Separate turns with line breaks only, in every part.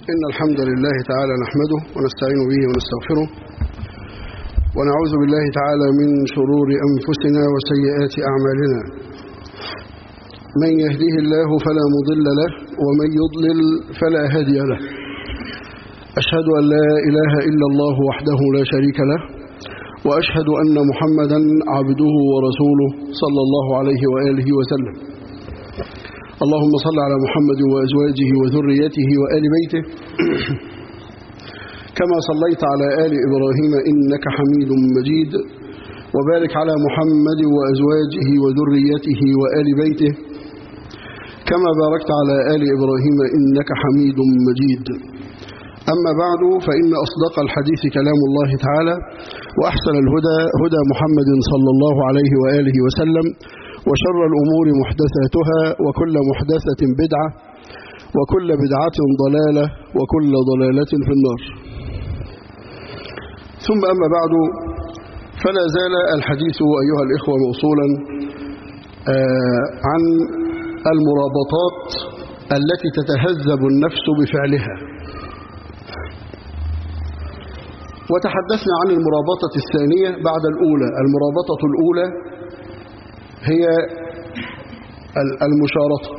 إن الحمد لله تعالى نحمده ونستعين به ونستغفره ونعوذ بالله تعالى من شرور أنفسنا وسيئات أعمالنا من يهده الله فلا مضل له ومن يضلل فلا هادي له أشهد أن لا إله إلا الله وحده لا شريك له وأشهد أن محمدا عبده ورسوله صلى الله عليه وآله وسلم اللهم صل على محمد وأزواجه وذريته وآل بيته كما صليت على آل إبراهيم إنك حميد مجيد وبارك على محمد وأزواجه وذريته وآل بيته كما باركت على آل إبراهيم إنك حميد مجيد أما بعد فإن أصدق الحديث كلام الله تعالى وأحسن الهدى هدى محمد صلى الله عليه وآله وسلم وشر الأمور محدثاتها وكل محدثة بدعة وكل بدعة ضلالة وكل ضلالة في النار ثم أما بعد فلا زال الحديث أيها الإخوة موصولا عن المرابطات التي تتهذب النفس بفعلها وتحدثنا عن المرابطة الثانية بعد الأولى المرابطة الأولى هي المشارطة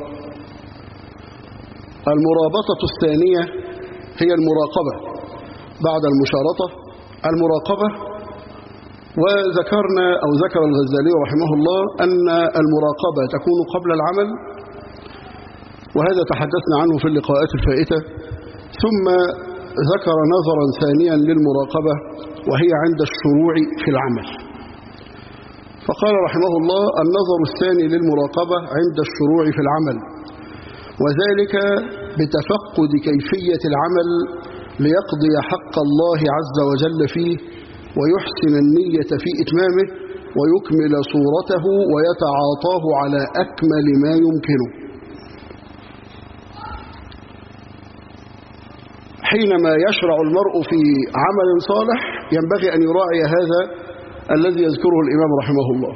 المرابطة الثانية هي المراقبة بعد المشارطة المراقبة وذكرنا أو ذكر الغزالي رحمه الله أن المراقبة تكون قبل العمل وهذا تحدثنا عنه في اللقاءات الفائتة ثم ذكر نظرا ثانيا للمراقبة وهي عند الشروع في العمل فقال رحمه الله النظر الثاني للمراقبة عند الشروع في العمل وذلك بتفقد كيفية العمل ليقضي حق الله عز وجل فيه ويحسن النية في إتمامه ويكمل صورته ويتعاطاه على أكمل ما يمكنه حينما يشرع المرء في عمل صالح ينبغي أن يراعي هذا الذي يذكره الإمام رحمه الله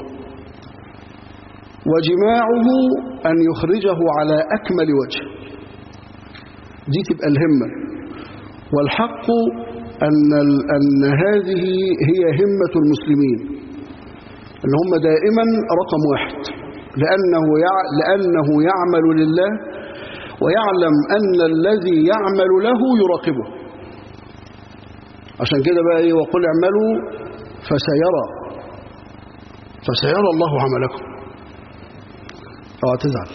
وجماعه أن يخرجه على أكمل وجه دي تبقى الهمة والحق أن, أن هذه هي همة المسلمين أن هم دائما رقم واحد لأنه, يع... لأنه يعمل لله ويعلم أن الذي يعمل له يراقبه عشان كده بقى ايه وقل اعملوا فسيرى فسيرى الله عملكم اوعى تزعل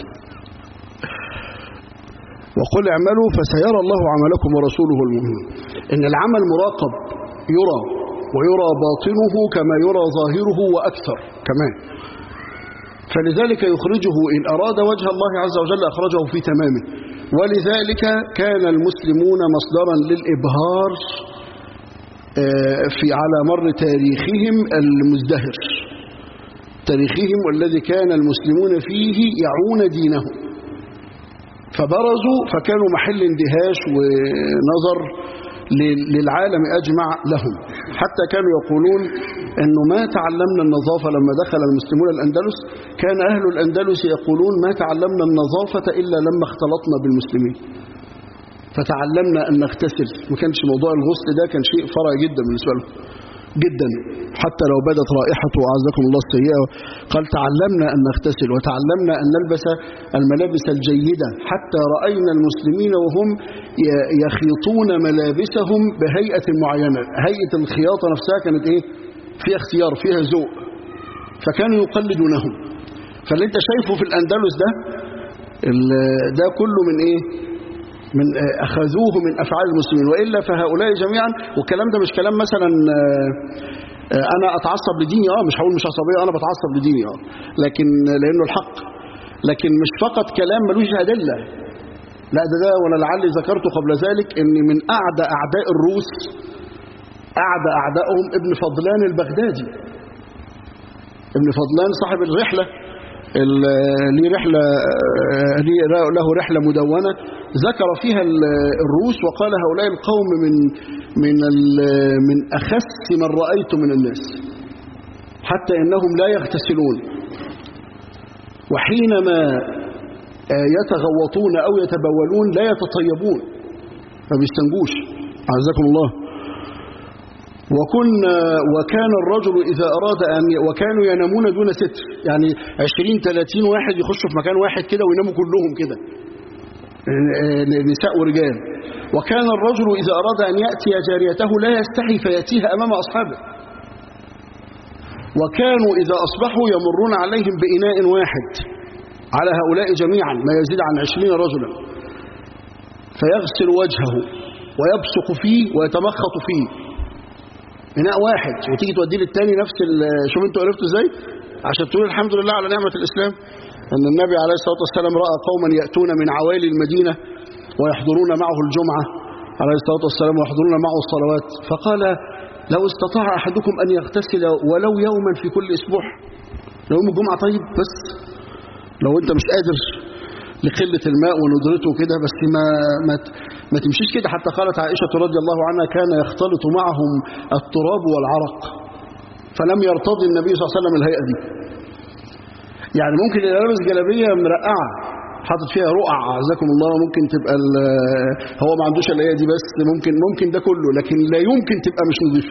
وقل اعملوا فسيرى الله عملكم ورسوله المؤمنون ان العمل مراقب يرى ويرى باطنه كما يرى ظاهره واكثر كمان فلذلك يخرجه إن أراد وجه الله عز وجل أخرجه في تمامه ولذلك كان المسلمون مصدرا للإبهار في على مر تاريخهم المزدهر تاريخهم والذي كان المسلمون فيه يعون دينهم فبرزوا فكانوا محل اندهاش ونظر للعالم أجمع لهم حتى كانوا يقولون أنه ما تعلمنا النظافة لما دخل المسلمون الأندلس كان أهل الأندلس يقولون ما تعلمنا النظافة إلا لما اختلطنا بالمسلمين فتعلمنا أن نغتسل ما كانش موضوع الغسل ده كان شيء فرع جدا بالنسبة لهم جدا حتى لو بدت رائحته أعزكم الله السيئة قال تعلمنا أن نغتسل وتعلمنا أن نلبس الملابس الجيدة حتى رأينا المسلمين وهم يخيطون ملابسهم بهيئة معينة هيئة الخياطة نفسها كانت إيه فيها اختيار فيها ذوق فكانوا يقلدونهم فاللي انت شايفه في الأندلس ده ده كله من إيه من أخذوه من أفعال المسلمين وإلا فهؤلاء جميعا والكلام ده مش كلام مثلا أنا أتعصب لديني آه مش هقول مش عصبية أنا بتعصب لديني آه لكن لأنه الحق لكن مش فقط كلام ملوش أدلة لا ده ده وأنا لعلي ذكرته قبل ذلك أن من أعدى أعداء الروس أعدى أعدائهم ابن فضلان البغدادي ابن فضلان صاحب الرحلة ليه رحلة له رحلة مدونة ذكر فيها الروس وقال هؤلاء القوم من من من أخس من رأيت من الناس حتى إنهم لا يغتسلون وحينما يتغوطون أو يتبولون لا يتطيبون ما بيستنجوش عزكم الله وكنا وكان الرجل إذا أراد أن ي... وكانوا ينامون دون ستر يعني 20 30 واحد يخشوا في مكان واحد كده ويناموا كلهم كده نساء ورجال وكان الرجل إذا أراد أن يأتي جاريته لا يستحي فيأتيها أمام أصحابه وكانوا إذا أصبحوا يمرون عليهم بإناء واحد على هؤلاء جميعا ما يزيد عن عشرين رجلا فيغسل وجهه ويبصق فيه ويتمخط فيه إناء واحد وتيجي توديه للتاني نفس شوف انتوا عرفتوا ازاي عشان تقول الحمد لله على نعمة الإسلام أن النبي عليه الصلاة والسلام رأى قوما يأتون من عوالي المدينة ويحضرون معه الجمعة عليه الصلاة والسلام ويحضرون معه الصلوات فقال لو استطاع أحدكم أن يغتسل ولو يوما في كل أسبوع يوم الجمعة طيب بس لو أنت مش قادر لقلة الماء وندرته كده بس ما, ما, ما تمشيش كده حتى قالت عائشة رضي الله عنها كان يختلط معهم التراب والعرق فلم يرتضي النبي صلى الله عليه وسلم الهيئة دي يعني ممكن اللي لابس جلابيه مرقعه حاطط فيها رقع عزكم الله ممكن تبقى هو ما عندوش الايه دي بس ممكن ممكن ده كله لكن لا يمكن تبقى مش نظيفه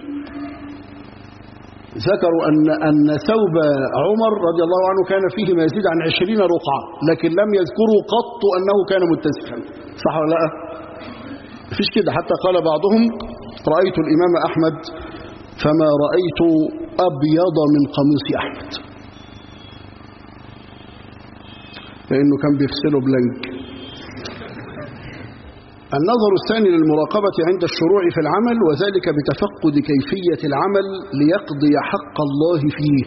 ذكروا أن أن ثوب عمر رضي الله عنه كان فيه ما يزيد عن عشرين رقعة لكن لم يذكروا قط أنه كان متسخا صح ولا لا مفيش كده حتى قال بعضهم رأيت الإمام أحمد فما رأيت أبيض من قميص أحمد لأنه كان بيغسله بلنك النظر الثاني للمراقبة عند الشروع في العمل وذلك بتفقد كيفية العمل ليقضي حق الله فيه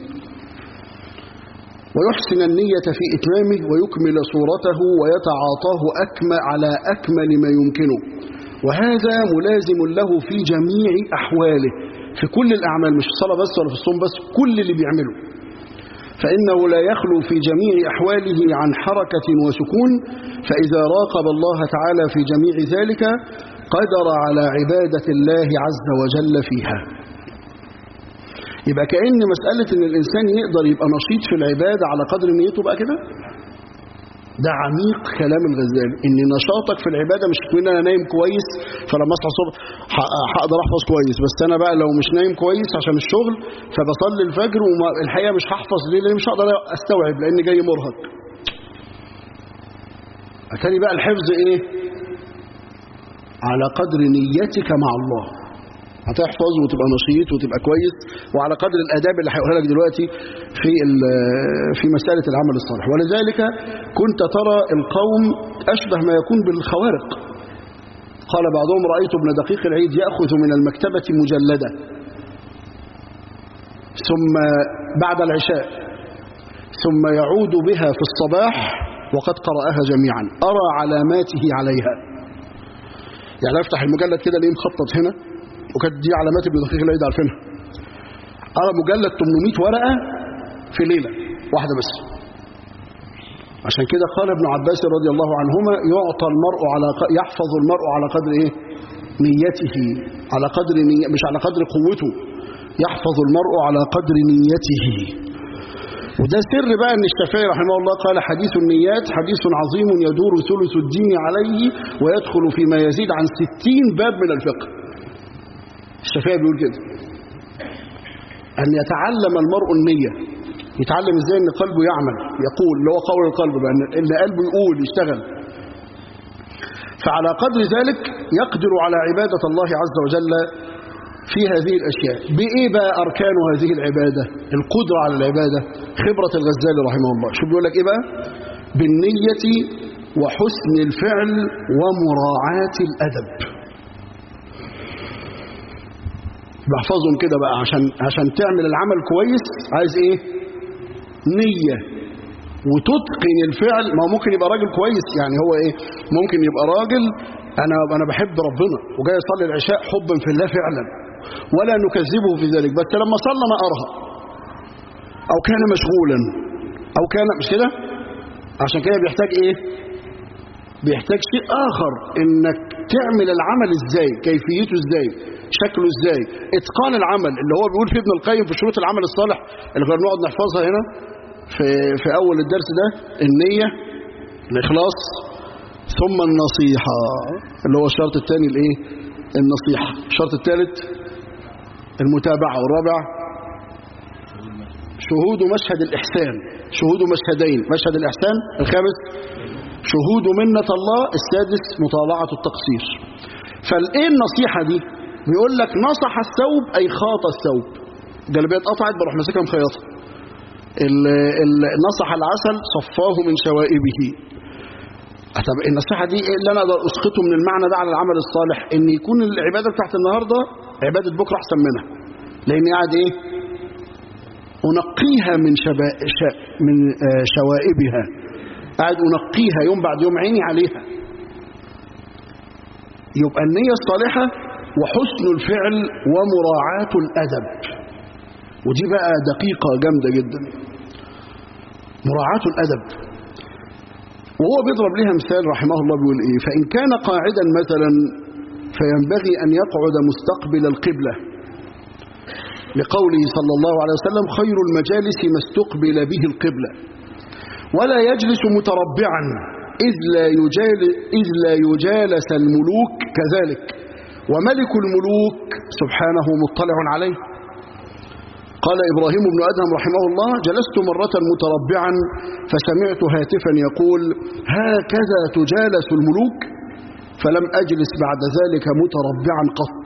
ويحسن النية في إتمامه ويكمل صورته ويتعاطاه أكمل على أكمل ما يمكنه وهذا ملازم له في جميع أحواله في كل الأعمال مش الصلاة بس ولا في الصوم بس كل اللي بيعمله فإنه لا يخلو في جميع أحواله عن حركة وسكون فإذا راقب الله تعالى في جميع ذلك قدر على عبادة الله عز وجل فيها يبقى كأن مسألة أن الإنسان يقدر يبقى نشيط في العبادة على قدر نيته بقى كده ده عميق كلام الغزالي ان نشاطك في العباده مش تكون انا نايم كويس فلما اصحى الصبح هقدر احفظ كويس بس انا بقى لو مش نايم كويس عشان الشغل فبصلي الفجر والحقيقه مش هحفظ ليه لان مش هقدر استوعب لان جاي مرهق اتاري بقى الحفظ ايه على قدر نيتك مع الله هتحفظ وتبقى نشيط وتبقى كويس وعلى قدر الاداب اللي هيقولها لك دلوقتي في في مساله العمل الصالح ولذلك كنت ترى القوم اشبه ما يكون بالخوارق قال بعضهم رايت ابن دقيق العيد ياخذ من المكتبه مجلده ثم بعد العشاء ثم يعود بها في الصباح وقد قرأها جميعا أرى علاماته عليها يعني افتح المجلد كده ليه مخطط هنا وكانت دي علامات ابن دقيق العيد عارفينها أرى مجلد 800 ورقة في ليلة واحدة بس عشان كده قال ابن عباس رضي الله عنهما يعطى المرء على ق... يحفظ المرء على قدر ايه نيته على قدر ني... مش على قدر قوته يحفظ المرء على قدر نيته وده سر بقى ان الشافعي رحمه الله قال حديث النيات حديث عظيم يدور ثلث الدين عليه ويدخل فيما يزيد عن ستين باب من الفقه الشافعي بيقول كده أن يتعلم المرء النية يتعلم ازاي ان قلبه يعمل يقول اللي هو قول القلب بقى ان قلبه يقول يشتغل فعلى قدر ذلك يقدر على عبادة الله عز وجل في هذه الأشياء بإيه بقى أركان هذه العبادة القدرة على العبادة خبرة الغزالي رحمه الله شو بيقول لك إيه بقى بالنية وحسن الفعل ومراعاة الأدب بحفظهم كده بقى عشان عشان تعمل العمل كويس عايز ايه نية وتتقن الفعل ما هو ممكن يبقى راجل كويس يعني هو ايه ممكن يبقى راجل انا انا بحب ربنا وجاي يصلي العشاء حبا في الله فعلا ولا نكذبه في ذلك بس لما صلى ما ارهق او كان مشغولا او كان مش كده عشان كده بيحتاج ايه بيحتاج شيء اخر انك تعمل العمل ازاي كيفيته ازاي شكله ازاي اتقان العمل اللي هو بيقول في ابن القيم في شروط العمل الصالح اللي كنا بنقعد نحفظها هنا في في اول الدرس ده النيه الاخلاص ثم النصيحة اللي هو الشرط الثاني الايه النصيحة الشرط الثالث المتابعة والرابع شهود مشهد الإحسان شهود مشهدين مشهد الإحسان الخامس شهود منة الله السادس مطالعة التقصير فالايه النصيحة دي بيقول لك نصح الثوب أي خاط الثوب جلبية اتقطعت بروح ماسكها مخيطها ال- ال- نصح العسل صفاه من شوائبه طب النصيحة دي إيه اللي أنا أقدر أسقطه من المعنى ده على العمل الصالح إن يكون العبادة بتاعت النهاردة عبادة بكرة أحسن منها لأني قاعد إيه أنقيها من شبا... ش... من آه، شوائبها قاعد أنقيها يوم بعد يوم عيني عليها يبقى النية الصالحة وحسن الفعل ومراعاة الأدب ودي بقى دقيقة جامدة جدا مراعاة الأدب وهو بيضرب لها مثال رحمه الله بيقول إيه فإن كان قاعدا مثلا فينبغي أن يقعد مستقبل القبلة لقوله صلى الله عليه وسلم خير المجالس ما استقبل به القبلة ولا يجلس متربعا إذ لا, يجال إذ لا يجالس الملوك كذلك وملك الملوك سبحانه مطلع عليه قال إبراهيم بن أدهم رحمه الله جلست مرة متربعا فسمعت هاتفا يقول هكذا تجالس الملوك فلم أجلس بعد ذلك متربعا قط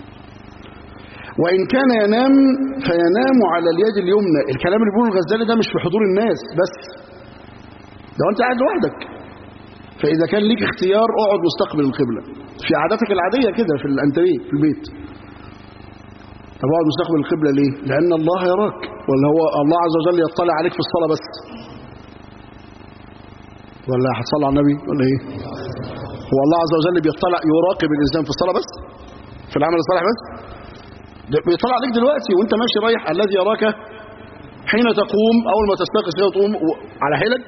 وإن كان ينام فينام على اليد اليمنى الكلام اللي بيقوله الغزالي ده مش في حضور الناس بس ده أنت قاعد لوحدك فإذا كان ليك اختيار اقعد مستقبل القبلة في عاداتك العادية كده في الأنتريه في البيت طب اقعد مستقبل القبلة ليه؟ لأن الله يراك ولا هو الله عز وجل يطلع عليك في الصلاة بس ولا هتصلي على النبي ولا ايه؟ هو الله عز وجل بيطلع يراقب الإنسان في الصلاة بس؟ في العمل الصالح بس؟ ده بيطلع عليك دلوقتي وانت ماشي رايح الذي يراك حين تقوم أول ما تستيقظ كده وتقوم على حيلك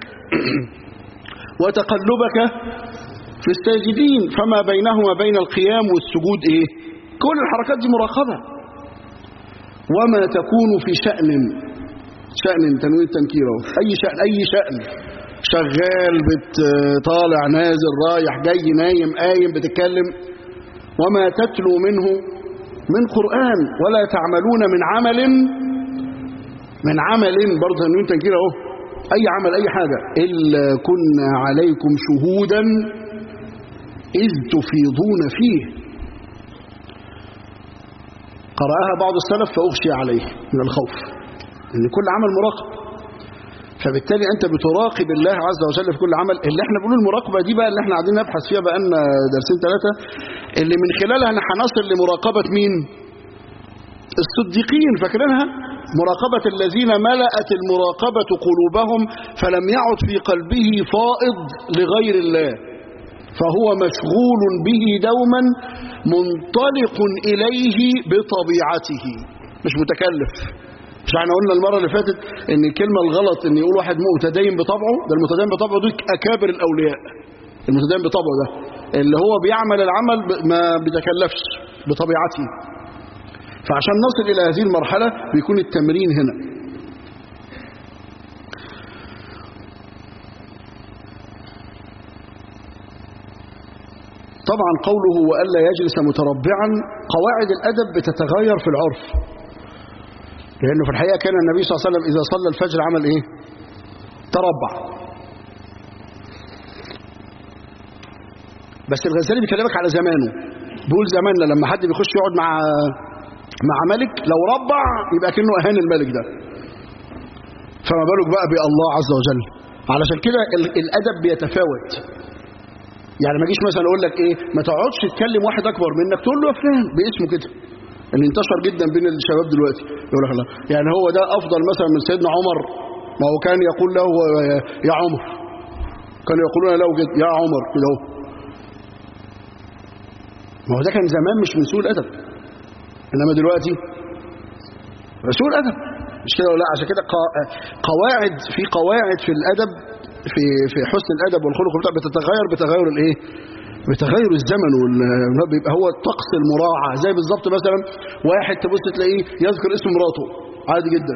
وتقلبك في الساجدين فما بينهما بين القيام والسجود ايه كل الحركات دي مراقبة وما تكون في شأن شأن تنوين التنكير اهو. اي شأن اي شأن شغال بتطالع نازل رايح جاي نايم قايم بتتكلم وما تتلو منه من قرآن ولا تعملون من عمل من عمل برضه تنوين تنكير اهو أي عمل أي حاجة إلا كنا عليكم شهودا إذ تفيضون فيه قرأها بعض السلف فأغشي عليه من الخوف إن كل عمل مراقب فبالتالي أنت بتراقب الله عز وجل في كل عمل اللي احنا بنقول المراقبة دي بقى اللي احنا قاعدين نبحث فيها بقى لنا درسين ثلاثة اللي من خلالها احنا هنصل لمراقبة مين الصديقين فاكرينها مراقبة الذين ملأت المراقبة قلوبهم فلم يعد في قلبه فائض لغير الله فهو مشغول به دوما منطلق إليه بطبيعته مش متكلف مش احنا قلنا المرة اللي فاتت ان الكلمة الغلط ان يقول واحد متدين بطبعه ده المتدين بطبعه دول أكابر الأولياء المتدين بطبعه ده اللي هو بيعمل العمل ما بيتكلفش بطبيعته فعشان نصل إلى هذه المرحلة بيكون التمرين هنا طبعا قوله وألا يجلس متربعا قواعد الأدب بتتغير في العرف لأنه في الحقيقة كان النبي صلى الله عليه وسلم إذا صلى الفجر عمل إيه تربع بس الغزالي بيكلمك على زمانه بيقول زماننا لما حد بيخش يقعد مع مع ملك لو ربع يبقى كأنه أهان الملك ده فما بالك بقى بالله عز وجل علشان كده ال- الأدب بيتفاوت يعني ما اجيش مثلا اقول لك ايه ما تقعدش تكلم واحد اكبر منك تقول له يا فلان باسمه كده اللي انتشر جدا بين الشباب دلوقتي يقول لك لا يعني هو ده افضل مثلا من سيدنا عمر ما هو كان يقول له يا عمر كانوا يقولون له كده يا عمر كده اهو ما هو ده كان زمان مش من سوء الادب انما دلوقتي سوء الادب مش كده ولا لا عشان كده قا- قواعد في قواعد في الادب في في حسن الادب والخلق وبتاع بتتغير بتغير الايه بتغير الزمن وال- بيبقى هو الطقس المراعى زي بالظبط مثلا واحد تبص تلاقيه يذكر اسم مراته عادي جدا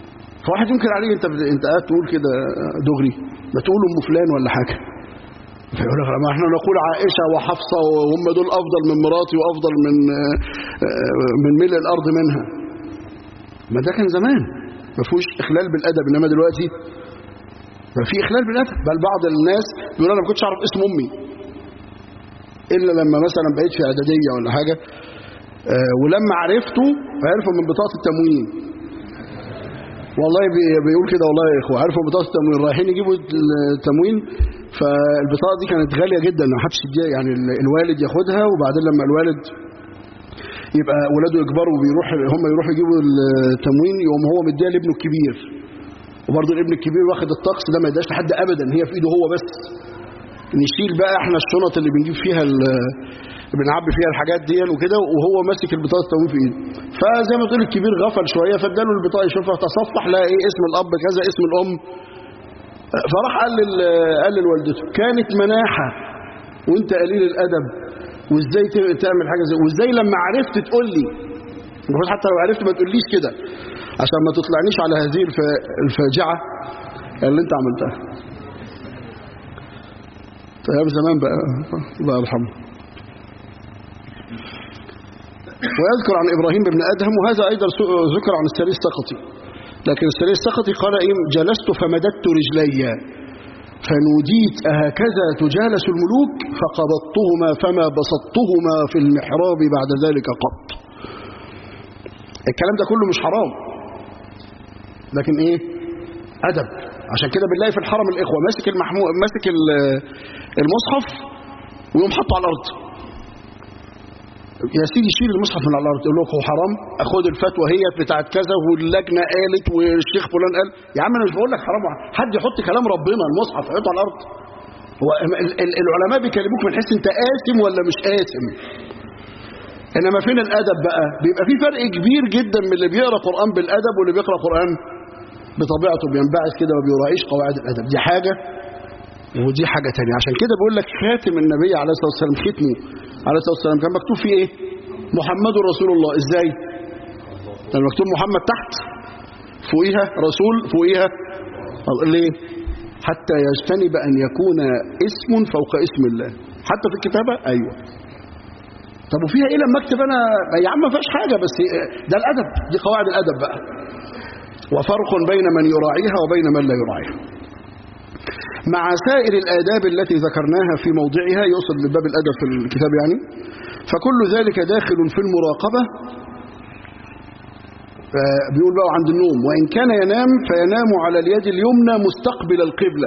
فواحد ينكر عليه انت انت قاعد تقول كده دغري ما تقول ام فلان ولا حاجه فيقول لك ما احنا نقول عائشة وحفصة وهم دول أفضل من مراتي وأفضل من من ملء الأرض منها ما ده كان زمان ما فيهوش إخلال بالأدب إنما دلوقتي ما في إخلال بالأدب بل بعض الناس يقول أنا ما كنتش أعرف اسم أمي إلا لما مثلا بقيت في إعدادية ولا حاجة آه ولما عرفته عرفوا من بطاقة التموين والله بيقول كده والله يا اخوه عارفوا بطاقه التموين رايحين يجيبوا التموين فالبطاقه دي كانت غاليه جدا ما حدش يعني الوالد ياخدها وبعدين لما الوالد يبقى ولاده يكبروا وبيروح هم يروحوا يجيبوا التموين يقوم هو مديها لابنه الكبير وبرضه الابن الكبير واخد الطقس ده ما يداش لحد ابدا هي في ايده هو بس نشيل بقى احنا الشنط اللي بنجيب فيها بنعبي فيها الحاجات دي وكده وهو ماسك البطاقه التموين في ايده فزي ما تقول الكبير غفل شويه فاداله البطاقه يشوفها تصفح لها ايه اسم الاب كذا اسم الام فراح قال قال لوالدته كانت مناحه وانت قليل الادب وازاي تعمل حاجه زي وازاي لما عرفت تقول لي المفروض حتى لو عرفت ما تقوليش كده عشان ما تطلعنيش على هذه الفاجعه اللي انت عملتها طيب زمان بقى الله يرحمه ويذكر عن إبراهيم بن أدهم وهذا أيضا ذكر عن السري السقطي لكن السري السقطي قال إيه جلست فمددت رجلي فنوديت أهكذا تجالس الملوك فقبضتهما فما بسطتهما في المحراب بعد ذلك قط الكلام ده كله مش حرام لكن ايه أدب عشان كده بنلاقي في الحرم الإخوة ماسك المحمو... ماسك المصحف ويقوم حطه على الأرض يا سيدي شيل المصحف من على الارض يقول لك هو حرام اخد الفتوى هي بتاعت كذا واللجنه قالت والشيخ فلان قال يا عم انا مش بقول لك حرام حد يحط كلام ربنا المصحف يحطه على الارض هو العلماء بيكلموك من حيث انت قاسم ولا مش قاسم انما فين الادب بقى بيبقى في فرق كبير جدا من اللي بيقرا قران بالادب واللي بيقرا قران بطبيعته بينبعث كده ما بيراعيش قواعد الادب دي حاجه ودي حاجة تانية عشان كده بقول لك خاتم النبي عليه الصلاة والسلام ختمه عليه الصلاة والسلام كان مكتوب فيه ايه محمد رسول الله ازاي كان مكتوب محمد تحت فوقيها رسول فوقيها ليه حتى يجتنب أن يكون اسم فوق اسم الله حتى في الكتابة أيوة طب وفيها ايه لما اكتب انا يا عم ما فيهاش حاجه بس ده الادب دي قواعد الادب بقى وفرق بين من يراعيها وبين من لا يراعيها مع سائر الآداب التي ذكرناها في موضعها يوصل لباب الأدب في الكتاب يعني فكل ذلك داخل في المراقبة بيقول بقى عند النوم وإن كان ينام فينام على اليد اليمنى مستقبل القبلة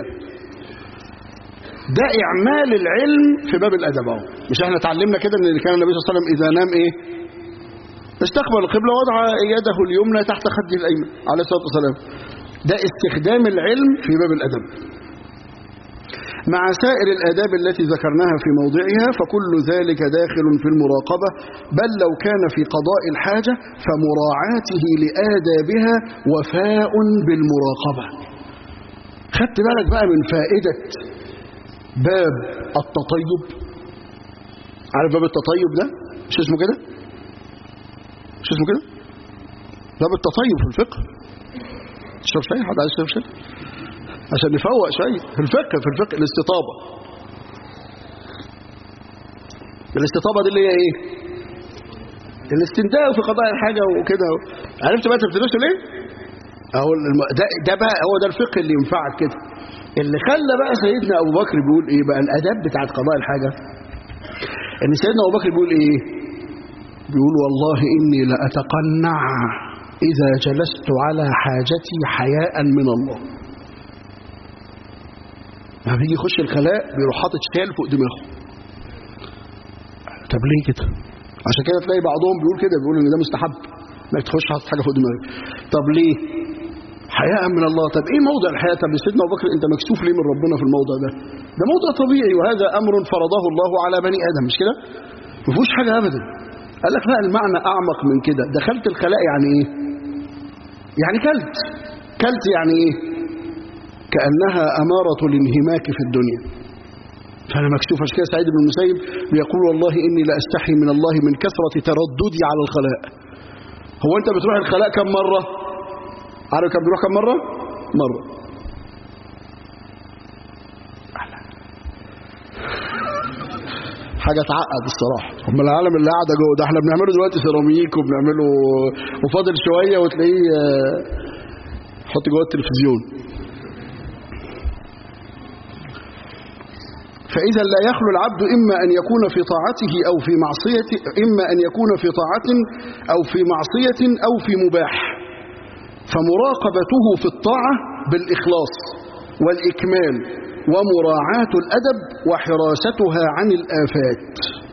ده إعمال العلم في باب الأدب اهو مش احنا اتعلمنا كده ان كان النبي صلى الله عليه وسلم إذا نام إيه استقبل القبلة وضع يده اليمنى تحت خده الأيمن عليه الصلاة والسلام ده استخدام العلم في باب الأدب مع سائر الآداب التي ذكرناها في موضعها فكل ذلك داخل في المراقبة بل لو كان في قضاء الحاجة فمراعاته لآدابها وفاء بالمراقبة خدت بالك بقى من فائدة باب التطيب عارف باب التطيب ده مش اسمه كده مش اسمه كده باب التطيب في الفقه تشرب شاي حد عايز يشرب شاي عشان نفوق شيء في الفقه في الفقه الاستطابة الاستطابة دي اللي هي ايه الاستنتاج في قضاء الحاجة وكده عرفت بقى تدرسه ليه اهو الم... ده, ده بقى هو ده الفقه اللي ينفعك كده اللي خلى بقى سيدنا ابو بكر بيقول ايه بقى الاداب بتاعت قضاء الحاجة ان سيدنا ابو بكر بيقول ايه بيقول والله اني لاتقنع اذا جلست على حاجتي حياء من الله لما بيجي يخش الخلاء بيروح حاطط شال فوق دماغه طب ليه كده عشان كده تلاقي بعضهم بيقول كده بيقول ان ده مستحب انك تخش حاطط حاجه فوق دماغك طب ليه حياء من الله طب ايه موضع الحياء طب سيدنا ابو بكر انت مكسوف ليه من ربنا في الموضع ده ده موضع طبيعي وهذا امر فرضه الله على بني ادم مش كده ما فيهوش حاجه ابدا قال لك لا المعنى اعمق من كده دخلت الخلاء يعني ايه يعني كلت كلت يعني ايه كأنها أمارة الانهماك في الدنيا فأنا مكسوف عشان كده سعيد بن المسيب بيقول والله إني لا أستحي من الله من كثرة ترددي على الخلاء هو أنت بتروح الخلاء كم مرة عارف كم بيروح كم مرة مرة حاجه تعقد الصراحه هم العالم اللي قاعده جوه ده احنا بنعمله دلوقتي سيراميك وبنعمله وفاضل شويه وتلاقيه آه، حط جوه التلفزيون فإذا لا يخلو العبد إما أن يكون في طاعته أو في معصية إما أن يكون في طاعة أو في معصية أو في مباح فمراقبته في الطاعة بالإخلاص والإكمال ومراعاة الأدب وحراستها عن الآفات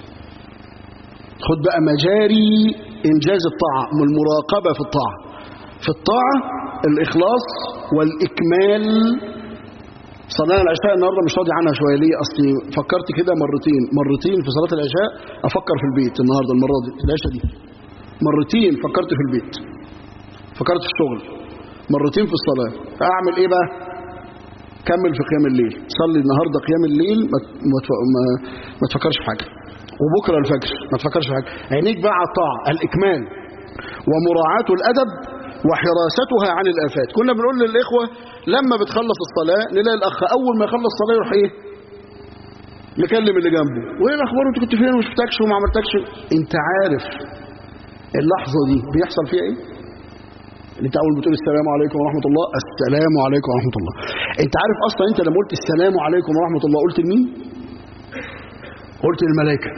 خد بقى مجاري إنجاز الطاعة من المراقبة في الطاعة في الطاعة الإخلاص والإكمال صلاة العشاء النهاردة مش راضي عنها شوية ليه أصلي فكرت كده مرتين مرتين في صلاة العشاء أفكر في البيت النهاردة المرة دي العشاء دي مرتين فكرت في البيت فكرت في الشغل مرتين في الصلاة أعمل إيه بقى كمل في قيام الليل صلي النهاردة قيام الليل ما, ما, ما, ما تفكرش في حاجة وبكرة الفجر ما تفكرش في حاجة عينيك بقى على الطاعة الإكمال ومراعاة الأدب وحراستها عن الآفات كنا بنقول للإخوة لما بتخلص الصلاة نلاقي الأخ أول ما يخلص الصلاة يروح إيه نكلم اللي جنبه وإيه الأخبار أنت كنت فين وما شفتكش وما عملتكش أنت عارف اللحظة دي بيحصل فيها إيه انت اول بتقول السلام عليكم ورحمه الله السلام عليكم ورحمه الله انت عارف اصلا انت لما قلت السلام عليكم ورحمه الله قلت لمين قلت للملائكه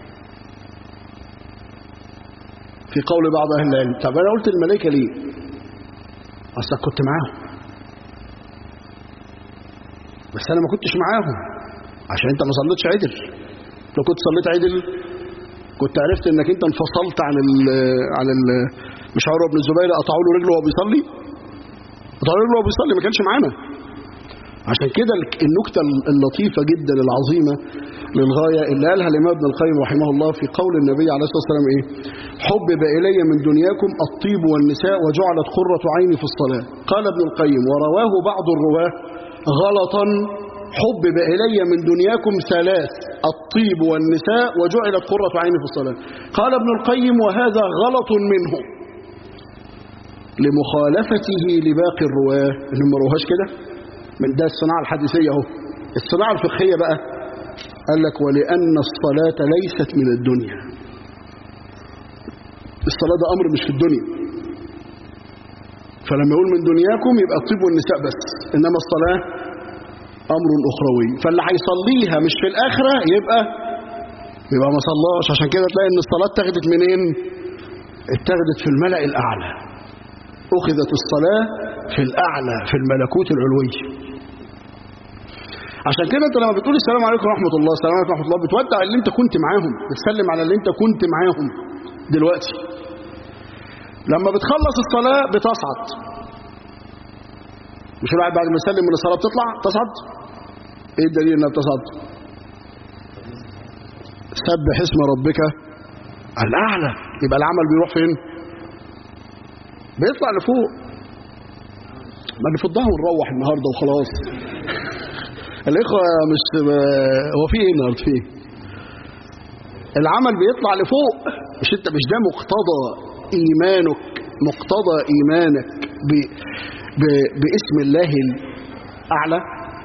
في قول بعض اهل العلم طب انا قلت الملائكه ليه اصلا كنت معاهم بس انا ما كنتش معاهم عشان انت ما صليتش عدل لو كنت صليت عدل كنت عرفت انك انت انفصلت عن ال عن ال مش عمرو بن الزبير قطعوا له رجله وهو بيصلي قطعوا له رجله وهو بيصلي ما كانش معانا عشان كده النكته اللطيفه جدا العظيمه للغايه اللي قالها الامام ابن القيم رحمه الله في قول النبي عليه الصلاه والسلام ايه حبب الي من دنياكم الطيب والنساء وجعلت قره عيني في الصلاه قال ابن القيم ورواه بعض الرواه غلطا حبب إلي من دنياكم ثلاث الطيب والنساء وجعلت قرة عيني في الصلاة قال ابن القيم وهذا غلط منه لمخالفته لباقي الرواه اللي ما روهاش كده من ده الصناعة الحديثية اهو الصناعة الفقهية بقى قال لك ولأن الصلاة ليست من الدنيا الصلاة ده أمر مش في الدنيا فلما يقول من دنياكم يبقى الطيب والنساء بس إنما الصلاة أمر أخروي فاللي هيصليها مش في الآخرة يبقى يبقى ما صلاش عشان كده تلاقي إن الصلاة اتخذت منين اتخذت في الملأ الأعلى أخذت الصلاة في الأعلى في الملكوت العلوي عشان كده انت لما بتقول السلام عليكم ورحمة الله السلام عليكم ورحمة الله بتودع اللي انت كنت معاهم بتسلم على اللي انت كنت معاهم دلوقتي لما بتخلص الصلاة بتصعد مش الواحد بعد ما يسلم من الصلاة بتطلع تصعد ايه الدليل انها بتصعد سبح اسم ربك الاعلى يبقى العمل بيروح فين بيطلع لفوق ما نفضها ونروح النهارده وخلاص الاخوه مش هو في ايه النهارده في ايه العمل بيطلع لفوق مش انت مش ده مقتضى ايمانك مقتضى ايمانك ب... ب... باسم الله الاعلى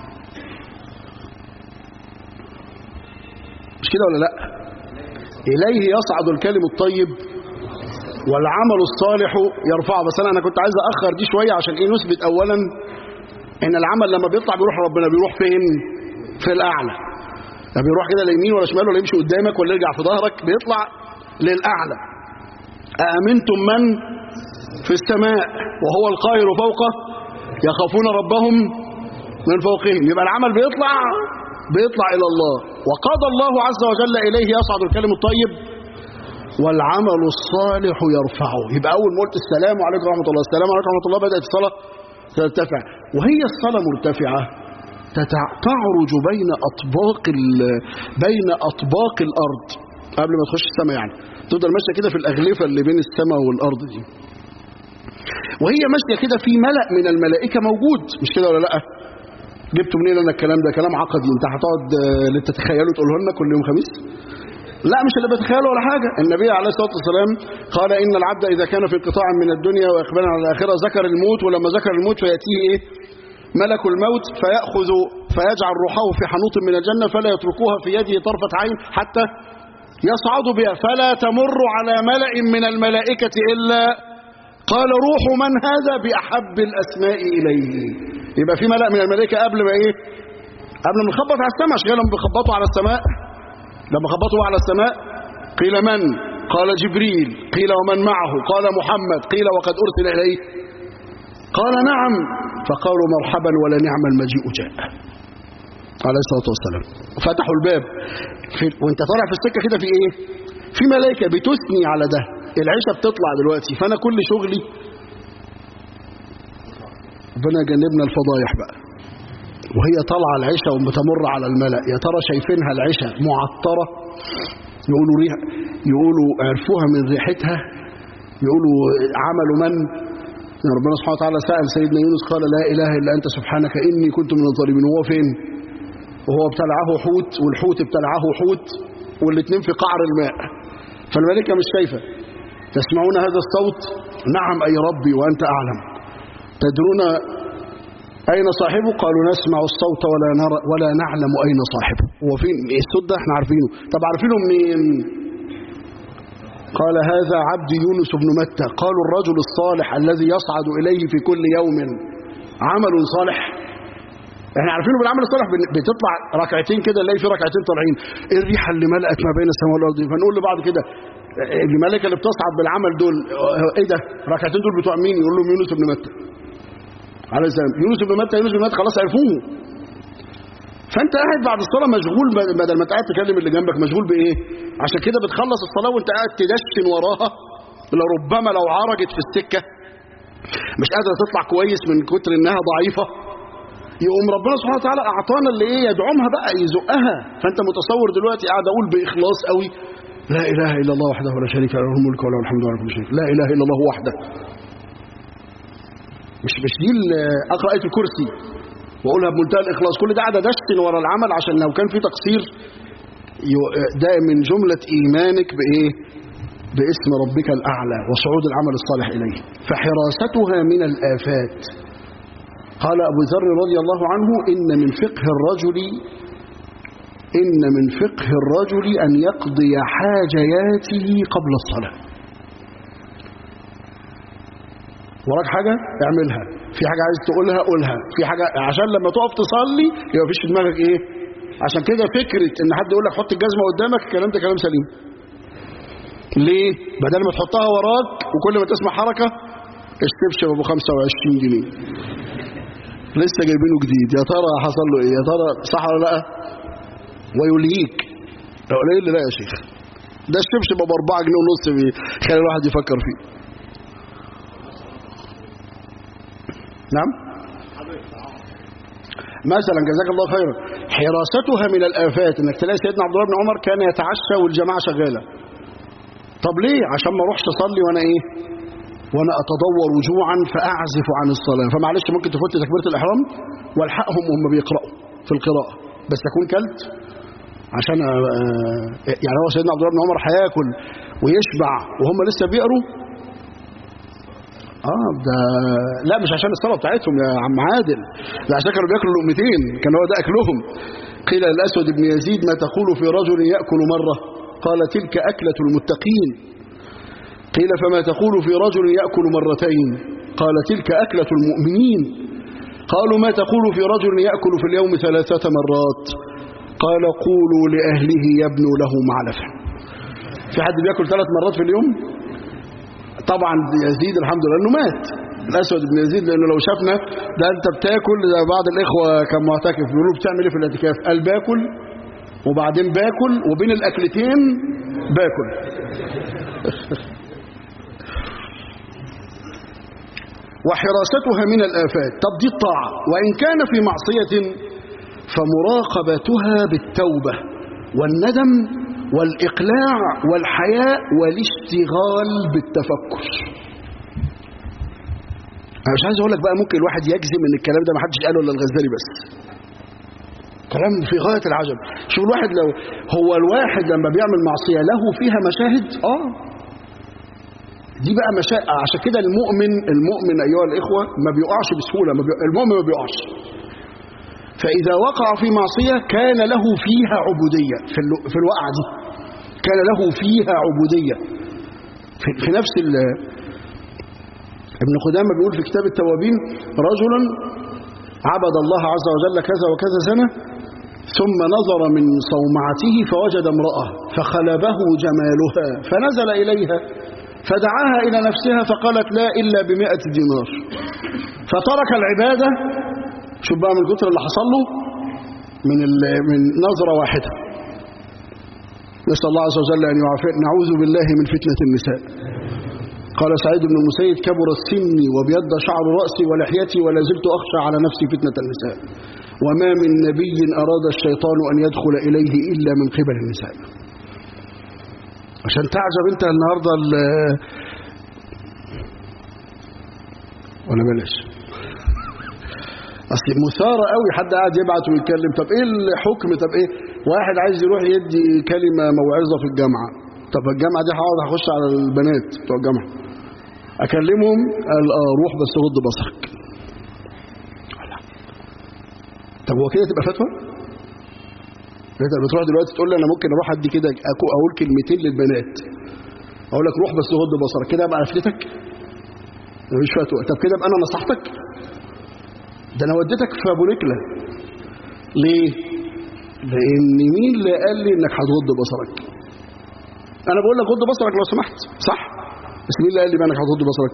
مش كده ولا لا اليه يصعد الكلم الطيب والعمل الصالح يرفعه بس انا انا كنت عايز اخر دي شويه عشان ايه نثبت اولا ان العمل لما بيطلع بيروح ربنا بيروح فين في الاعلى لا بيروح كده ليمين ولا شمال ولا يمشي قدامك ولا يرجع في ظهرك بيطلع للاعلى أأمنتم من في السماء وهو القاهر فوقه يخافون ربهم من فوقهم يبقى العمل بيطلع بيطلع إلى الله وقضى الله عز وجل إليه يصعد الكلم الطيب والعمل الصالح يرفعه يبقى أول ما قلت السلام عليكم ورحمة الله السلام عليكم ورحمة الله بدأت الصلاة ترتفع وهي الصلاة مرتفعة تعرج بين أطباق بين أطباق الأرض قبل ما تخش السماء يعني تفضل ماشية كده في الأغلفة اللي بين السماء والأرض دي وهي ماشية كده في ملأ من الملائكة موجود مش كده ولا لأ جبتوا منين انا الكلام ده كلام عقدي انت هتقعد اللي تتخيله تقوله لنا كل يوم خميس لا مش اللي بتخيله ولا حاجة النبي عليه الصلاة والسلام قال إن العبد إذا كان في انقطاع من الدنيا وإقبالا على الآخرة ذكر الموت ولما ذكر الموت فيأتيه إيه ملك الموت فيأخذ فيجعل روحه في حنوط من الجنة فلا يتركوها في يده طرفة عين حتى يصعد بها فلا تمر على ملأ من الملائكة إلا قال روح من هذا بأحب الأسماء إليه يبقى في ملأ من الملائكة قبل ما إيه قبل ما نخبط على السماء عشان لما بيخبطوا على السماء لما خبطوا على السماء قيل من قال جبريل قيل ومن معه قال محمد قيل وقد أرسل إليه قال نعم فقالوا مرحبا ولا نعم المجيء جاء عليه الصلاة والسلام فتحوا الباب في وانت طالع في السكة كده في ايه في ملائكة بتثني على ده العيشة بتطلع دلوقتي فانا كل شغلي ربنا جنبنا الفضايح بقى وهي طالعة العشاء وبتمر على الملأ يا ترى شايفينها العشاء معطرة يقولوا ريح يقولوا عرفوها من ريحتها يقولوا عملوا من ربنا سبحانه وتعالى سأل سيدنا يونس قال لا إله إلا أنت سبحانك إني كنت من الظالمين وهو فين وهو ابتلعه حوت والحوت ابتلعه حوت والاثنين في قعر الماء فالملكة مش شايفة تسمعون هذا الصوت نعم أي ربي وأنت أعلم تدرون أين صاحبه قالوا نسمع الصوت ولا نرى ولا نعلم أين صاحبه هو فين الصوت ده احنا عارفينه طب عارفينه منين قال هذا عبد يونس بن متى قالوا الرجل الصالح الذي يصعد إليه في كل يوم عمل صالح احنا عارفينه بالعمل الصالح بتطلع ركعتين كده نلاقي في ركعتين طالعين ايه الريحه اللي ملأت ما بين السماء والارض فنقول لبعض كده الملائكه اللي بتصعد بالعمل دول ايه ده ركعتين دول بتوع مين يقول لهم يونس بن متى عليه السلام يونس بن متى يونس بن متى خلاص عرفوه فانت قاعد بعد الصلاه مشغول بدل ما قاعد تكلم اللي جنبك مشغول بايه عشان كده بتخلص الصلاه وانت قاعد تدشن وراها لربما لو عرجت في السكه مش قادره تطلع كويس من كتر انها ضعيفه يقوم ربنا سبحانه وتعالى اعطانا اللي ايه يدعمها بقى يزقها فانت متصور دلوقتي قاعد اقول باخلاص قوي لا اله الا الله وحده ولا شريك له له الملك وله الحمد وله كل شيء لا اله الا الله وحده مش مش دي اقرا ايه الكرسي واقولها بمنتهى الاخلاص كل ده قاعد ادشن ورا العمل عشان لو كان في تقصير ده من جمله ايمانك بايه باسم ربك الاعلى وصعود العمل الصالح اليه فحراستها من الافات قال أبو ذر رضي الله عنه إن من فقه الرجل إن من فقه الرجل أن يقضي حاجياته قبل الصلاة وراك حاجة اعملها في حاجة عايز تقولها قولها في حاجة عشان لما تقف تصلي يبقى مفيش في دماغك ايه عشان كده فكرة ان حد يقول لك حط الجزمة قدامك الكلام ده كلام سليم ليه بدل ما تحطها وراك وكل ما تسمع حركة استبشر ابو 25 جنيه لسه جايبينه جديد يا ترى حصل له ايه يا ترى صح ولا لا ويلهيك لو قليل لا يا شيخ ده الشبشب ب 4 جنيه ونص بيخلي الواحد يفكر فيه نعم مثلا جزاك الله خيرا حراستها من الآفات انك تلاقي سيدنا عبد الله بن عمر كان يتعشى والجماعة شغالة طب ليه عشان ما اروحش اصلي وانا ايه وانا اتدور جوعا فاعزف عن الصلاه فمعلش ممكن تفوت تكبيره الاحرام والحقهم وهم بيقراوا في القراءه بس اكون كلت عشان يعني هو سيدنا عبد الله بن عمر هياكل ويشبع وهم لسه بيقروا اه ده لا مش عشان الصلاه بتاعتهم يا عم عادل ده عشان كانوا بياكلوا لقمتين كان هو ده اكلهم قيل للاسود بن يزيد ما تقول في رجل ياكل مره قال تلك اكله المتقين قيل فما تقول في رجل يأكل مرتين قال تلك أكلة المؤمنين قالوا ما تقول في رجل يأكل في اليوم ثلاثة مرات قال قولوا لأهله يبنوا له معلفا في حد بيأكل ثلاث مرات في اليوم طبعا يزيد الحمد لله أنه مات الأسود بن يزيد لأنه لو شافنا ده أنت بتاكل ده بعض الإخوة كان معتكف بيقولوا بتعمل إيه في الاعتكاف قال باكل وبعدين باكل وبين الأكلتين باكل وحراستها من الآفات طب دي الطاعة وإن كان في معصية فمراقبتها بالتوبة والندم والإقلاع والحياء والاشتغال بالتفكر أنا مش عايز أقول لك بقى ممكن الواحد يجزم إن الكلام ده ما حدش قاله إلا الغزالي بس كلام في غاية العجب شوف الواحد لو هو الواحد لما بيعمل معصية له فيها مشاهد آه دي بقى مشا... عشان كده المؤمن المؤمن ايها الاخوه ما بيقعش بسهوله ما بي... المؤمن ما بيقعش فإذا وقع في معصية كان له فيها عبودية في, الو... في الوقعة دي كان له فيها عبودية في, في نفس ال... ابن قدامة بيقول في كتاب التوابين رجلا عبد الله عز وجل كذا وكذا سنة ثم نظر من صومعته فوجد امرأة فخلبه جمالها فنزل إليها فدعاها إلى نفسها فقالت لا إلا بمئة دينار فترك العبادة شوف بقى من كتر اللي حصل له من من نظرة واحدة نسأل الله عز وجل أن يعافي نعوذ بالله من فتنة النساء قال سعيد بن المسيب كبر السن وبيض شعر رأسي ولحيتي ولا زلت أخشى على نفسي فتنة النساء وما من نبي أراد الشيطان أن يدخل إليه إلا من قبل النساء عشان تعجب انت النهاردة ولا بلاش اصل مثارة قوي حد قاعد يبعت ويتكلم طب ايه الحكم طب ايه واحد عايز يروح يدي كلمة موعظة في الجامعة طب الجامعة دي هقعد هخش على البنات بتوع الجامعة اكلمهم قال اه روح بس غض بصرك طب هو كده تبقى فتوى انت بتروح دلوقتي تقول لي انا ممكن اروح ادي كده اقول كلمتين للبنات اقول لك روح بس غض بصرك كده ابقى قفلتك مفيش فتوى طب كده ابقى انا نصحتك ده انا وديتك في ابو نكله ليه لان مين اللي قال لي انك هتغض بصرك انا بقول لك غض بصرك لو سمحت صح بس مين اللي قال لي بقى انك هتغض بصرك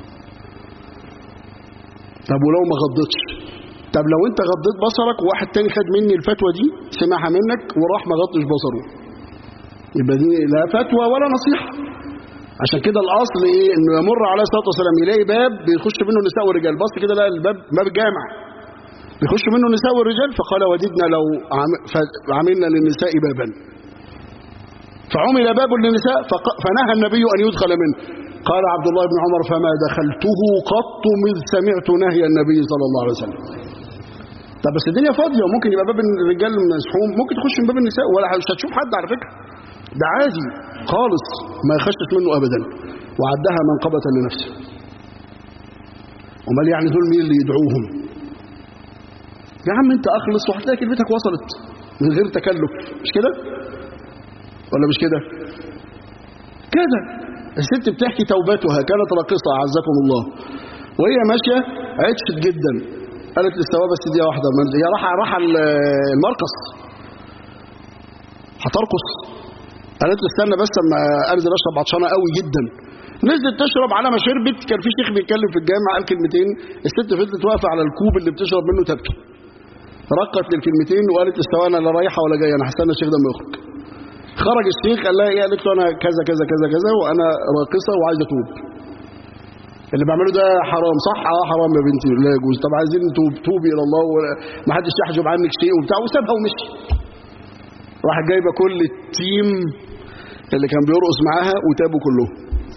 طب ولو ما غضتش طب لو انت غضيت بصرك وواحد تاني خد مني الفتوى دي سمعها منك وراح ما غطش بصره يبقى دي لا فتوى ولا نصيحة عشان كده الاصل ايه انه يمر عليه الصلاه والسلام يلاقي باب بيخش منه النساء والرجال بص كده لقى الباب باب الجامع بيخش منه النساء والرجال فقال وددنا لو عملنا للنساء بابا فعمل باب للنساء فنهى النبي ان يدخل منه قال عبد الله بن عمر فما دخلته قط مذ سمعت نهي النبي صلى الله عليه وسلم طب بس الدنيا فاضيه وممكن يبقى باب الرجال مسحوم ممكن تخش من باب النساء ولا مش هتشوف حد على فكره ده عادي خالص ما يخشش منه ابدا وعدها منقبه لنفسه امال يعني دول مين اللي يدعوهم يا عم انت اخلص وهتلاقي كلمتك وصلت من غير تكلف مش كده ولا مش كده كده الست بتحكي توبتها كانت راقصه اعزكم الله وهي ماشيه عطشت جدا قالت للسواق بس دي واحده هي راح راح المرقص هترقص قالت له استنى بس اما انزل اشرب عطشانه قوي جدا نزلت تشرب على ما شربت كان في شيخ بيتكلم في الجامع قال كلمتين الست فضلت واقفه على الكوب اللي بتشرب منه تبكي رقت للكلمتين وقالت للسواق انا لا رايحه ولا جايه انا هستنى الشيخ ده ما يخرج خرج الشيخ قال لها ايه قالت له انا كذا كذا كذا كذا وانا راقصه وعايزه اتوب اللي بعمله ده حرام صح اه حرام يا بنتي لا يجوز طب عايزين نتوب توبي الى الله وما حدش يحجب عنك شيء وبتاع وسابها ومشي راحت جايبه كل التيم اللي كان بيرقص معاها وتابوا كلهم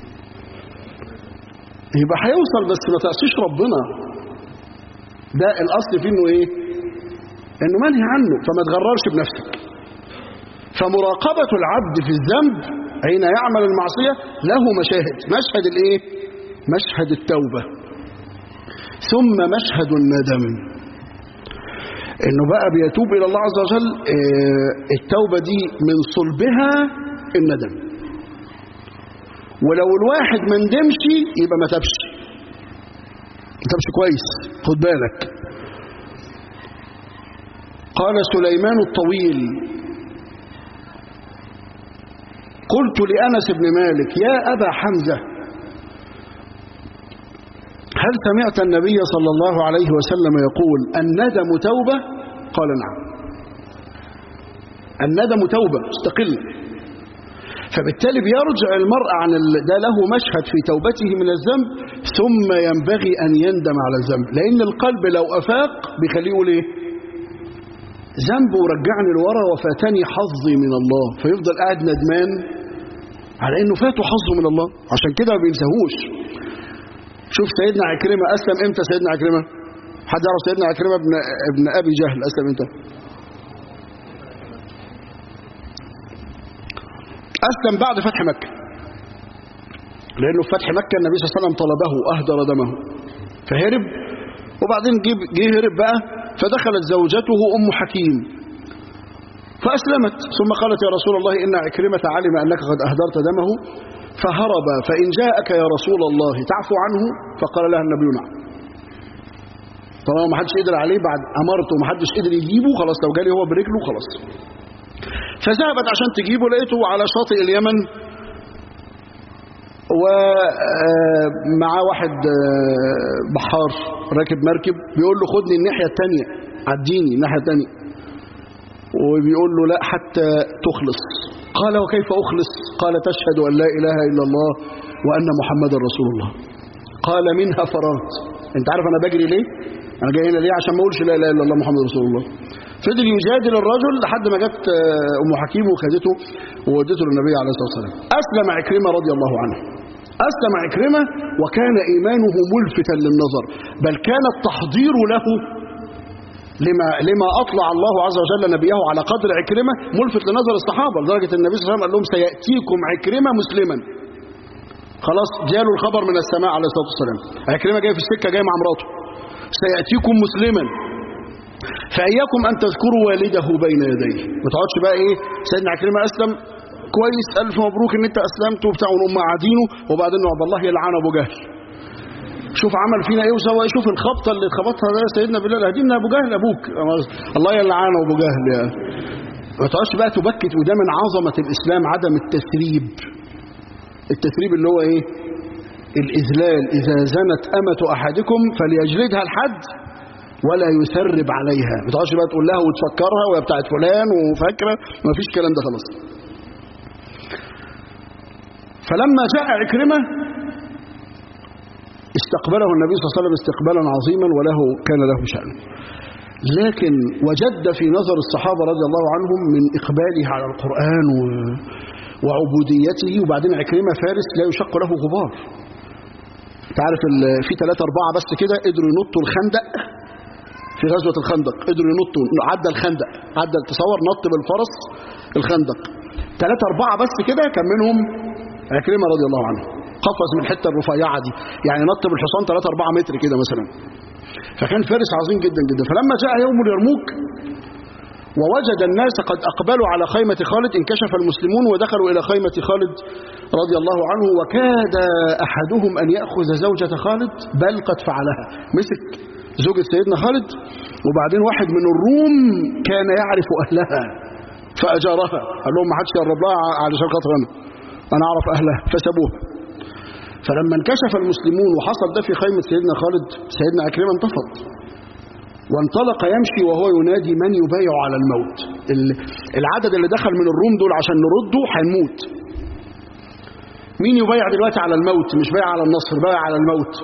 يبقى هيوصل بس ما تعصيش ربنا ده الاصل فيه انه ايه انه منهي عنه فما تغررش بنفسك فمراقبة العبد في الذنب حين يعمل المعصية له مشاهد مشهد الايه مشهد التوبة ثم مشهد الندم انه بقى بيتوب الى الله عز وجل التوبة دي من صلبها الندم ولو الواحد ما ندمش يبقى ما تبش ما تبش كويس خد بالك قال سليمان الطويل قلت لأنس بن مالك يا أبا حمزة هل سمعت النبي صلى الله عليه وسلم يقول الندم توبة قال نعم الندم توبة استقل فبالتالي بيرجع المرء عن ال... ده له مشهد في توبته من الذنب ثم ينبغي أن يندم على الذنب لأن القلب لو أفاق بيخليه يقول إيه ذنب ورجعني لورا وفاتني حظي من الله فيفضل قاعد ندمان على انه فاته حظه من الله عشان كده ما بينساهوش شوف سيدنا عكرمة أسلم إمتى سيدنا عكرمة حد يعرف سيدنا عكرمة ابن, ابن أبي جهل أسلم إمتى أسلم بعد فتح مكة لأنه في فتح مكة النبي صلى الله عليه وسلم طلبه أهدر دمه فهرب وبعدين جه هرب بقى فدخلت زوجته أم حكيم فأسلمت ثم قالت يا رسول الله إن عكرمة علم أنك قد أهدرت دمه فهرب فإن جاءك يا رسول الله تعفو عنه فقال لها النبي نعم طالما ما حدش قدر عليه بعد أمرته وما حدش قدر يجيبه خلاص لو جالي هو برجله خلاص فذهبت عشان تجيبه لقيته على شاطئ اليمن ومعاه واحد آه، بحار راكب مركب بيقول له خدني الناحية التانية عديني الناحية التانية وبيقول له لا حتى تخلص قال وكيف أخلص قال تشهد أن لا إله إلا الله وأن محمد رسول الله قال منها فرات انت عارف أنا بجري ليه أنا جاي هنا ليه عشان ما أقولش لا إله إلا الله محمد رسول الله فضل يجادل الرجل لحد ما جت آه، أم حكيم وخدته وودته للنبي عليه الصلاة والسلام أسلم عكرمة رضي الله عنه أسلم عكرمة وكان إيمانه ملفتا للنظر بل كان التحضير له لما لما أطلع الله عز وجل نبيه على قدر عكرمة ملفت لنظر الصحابة لدرجة النبي صلى الله عليه وسلم قال لهم سيأتيكم عكرمة مسلما خلاص جاله الخبر من السماء عليه الصلاة والسلام عكرمة جاي في السكة جاي مع مراته سيأتيكم مسلما فإياكم أن تذكروا والده بين يديه ما تقعدش بقى إيه سيدنا عكرمة أسلم كويس ألف مبروك إن أنت أسلمت وبتاع ونقوم قاعدينه وبعدين نقعد الله يلعن أبو جهل شوف عمل فينا ايه وسوى ايه شوف الخبطه اللي خبطها ده سيدنا بلال هدينا ابو جهل ابوك الله يلعنه ابو جهل يا ما تقعدش بقى تبكت وده من عظمه الاسلام عدم التثريب التثريب اللي هو ايه الاذلال اذا زنت امه احدكم فليجلدها الحد ولا يثرب عليها ما تقعدش بقى تقول لها وتفكرها وهي بتاعت فلان وفاكره ما فيش الكلام ده خلاص فلما جاء عكرمه استقبله النبي صلى الله عليه وسلم استقبالا عظيما وله كان له شأن لكن وجد في نظر الصحابة رضي الله عنهم من إقباله على القرآن و... وعبوديته وبعدين عكرمة فارس لا يشق له غبار تعرف ال... في ثلاثة أربعة بس كده قدروا ينطوا الخندق في غزوة الخندق قدروا ينطوا عدى الخندق عدى تصور نط بالفرس الخندق ثلاثة أربعة بس كده كان منهم عكرمة رضي الله عنه قفز من الحته الرفيعه دي يعني نط بالحصان 3 4 متر كده مثلا فكان فارس عظيم جدا جدا فلما جاء يوم اليرموك ووجد الناس قد أقبلوا على خيمة خالد انكشف المسلمون ودخلوا إلى خيمة خالد رضي الله عنه وكاد أحدهم أن يأخذ زوجة خالد بل قد فعلها مسك زوجة سيدنا خالد وبعدين واحد من الروم كان يعرف أهلها فأجارها قال لهم ما حدش يقرب لها علشان خاطر أنا أنا أعرف أهلها فسابوها فلما انكشف المسلمون وحصل ده في خيمة سيدنا خالد سيدنا عكرمة انتفض وانطلق يمشي وهو ينادي من يبايع على الموت العدد اللي دخل من الروم دول عشان نرده هنموت مين يبايع دلوقتي على الموت مش بايع على النصر بايع على الموت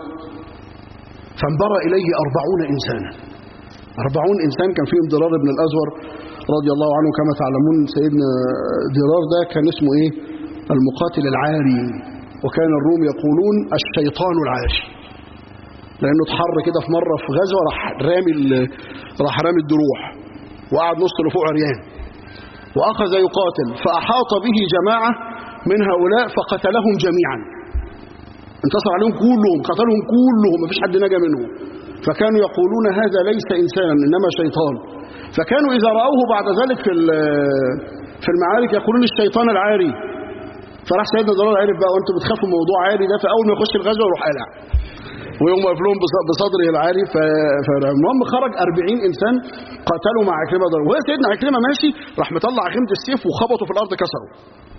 فانبرى إليه أربعون إنسانا أربعون إنسان كان فيهم ضرار بن الأزور رضي الله عنه كما تعلمون سيدنا ضرار ده كان اسمه إيه المقاتل العاري وكان الروم يقولون الشيطان العاشي لانه اتحر كده في مره في غزوه راح رامي راح رامي الدروع وقعد نص لفوق عريان واخذ يقاتل فاحاط به جماعه من هؤلاء فقتلهم جميعا انتصر عليهم كلهم قتلهم كلهم مفيش حد نجا منهم فكانوا يقولون هذا ليس انسانا انما شيطان فكانوا اذا راوه بعد ذلك في في المعارك يقولون الشيطان العاري فراح سيدنا ضرار عرف بقى وانتم بتخافوا من موضوع عالي ده فاول ما يخش الغزوه يروح قلع ويوم قافلهم بصدره العالي فالمهم خرج 40 انسان قاتلوا مع عكرمه ضرب وهي سيدنا عكرمه ماشي راح مطلع خيمه السيف وخبطوا في الارض كسروا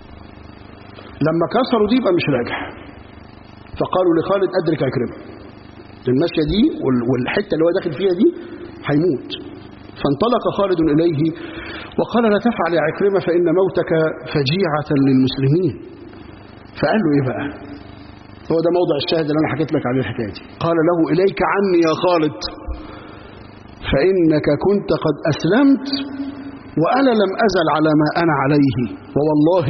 لما كسروا دي يبقى مش راجع فقالوا لخالد ادرك عكرمه المشيه دي والحته اللي هو داخل فيها دي هيموت فانطلق خالد اليه وقال لا تفعل يا عكرمه فان موتك فجيعه للمسلمين فقال له ايه بقى هو ده موضع الشاهد اللي انا حكيت لك عليه الحكايه دي قال له اليك عني يا خالد فانك كنت قد اسلمت وانا لم ازل على ما انا عليه ووالله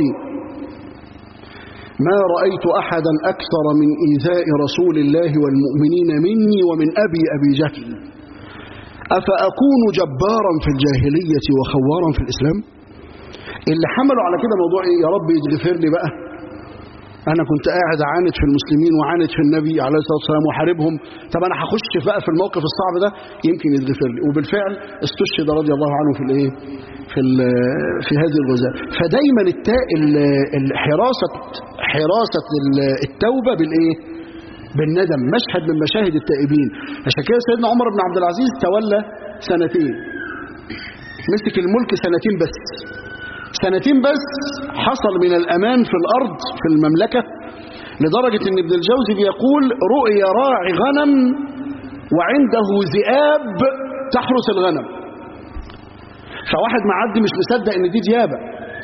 ما رايت احدا اكثر من ايذاء رسول الله والمؤمنين مني ومن ابي ابي جهل افاكون جبارا في الجاهليه وخوارا في الاسلام اللي حملوا على كده موضوع ايه يا رب يغفر لي بقى انا كنت قاعد عاند في المسلمين وعاند في النبي عليه الصلاه والسلام وحاربهم طب انا هخش بقى في الموقف الصعب ده يمكن يتغفر لي وبالفعل استشهد رضي الله عنه في الايه في في هذه الغزاه فدايما التاء حراسه حراسه التوبه بالايه بالندم مشهد من مشاهد التائبين عشان كده سيدنا عمر بن عبد العزيز تولى سنتين مسك الملك سنتين بس سنتين بس حصل من الأمان في الأرض في المملكة لدرجة أن ابن الجوزي بيقول رؤي راعي غنم وعنده ذئاب تحرس الغنم فواحد معدي مش مصدق ان دي ديابة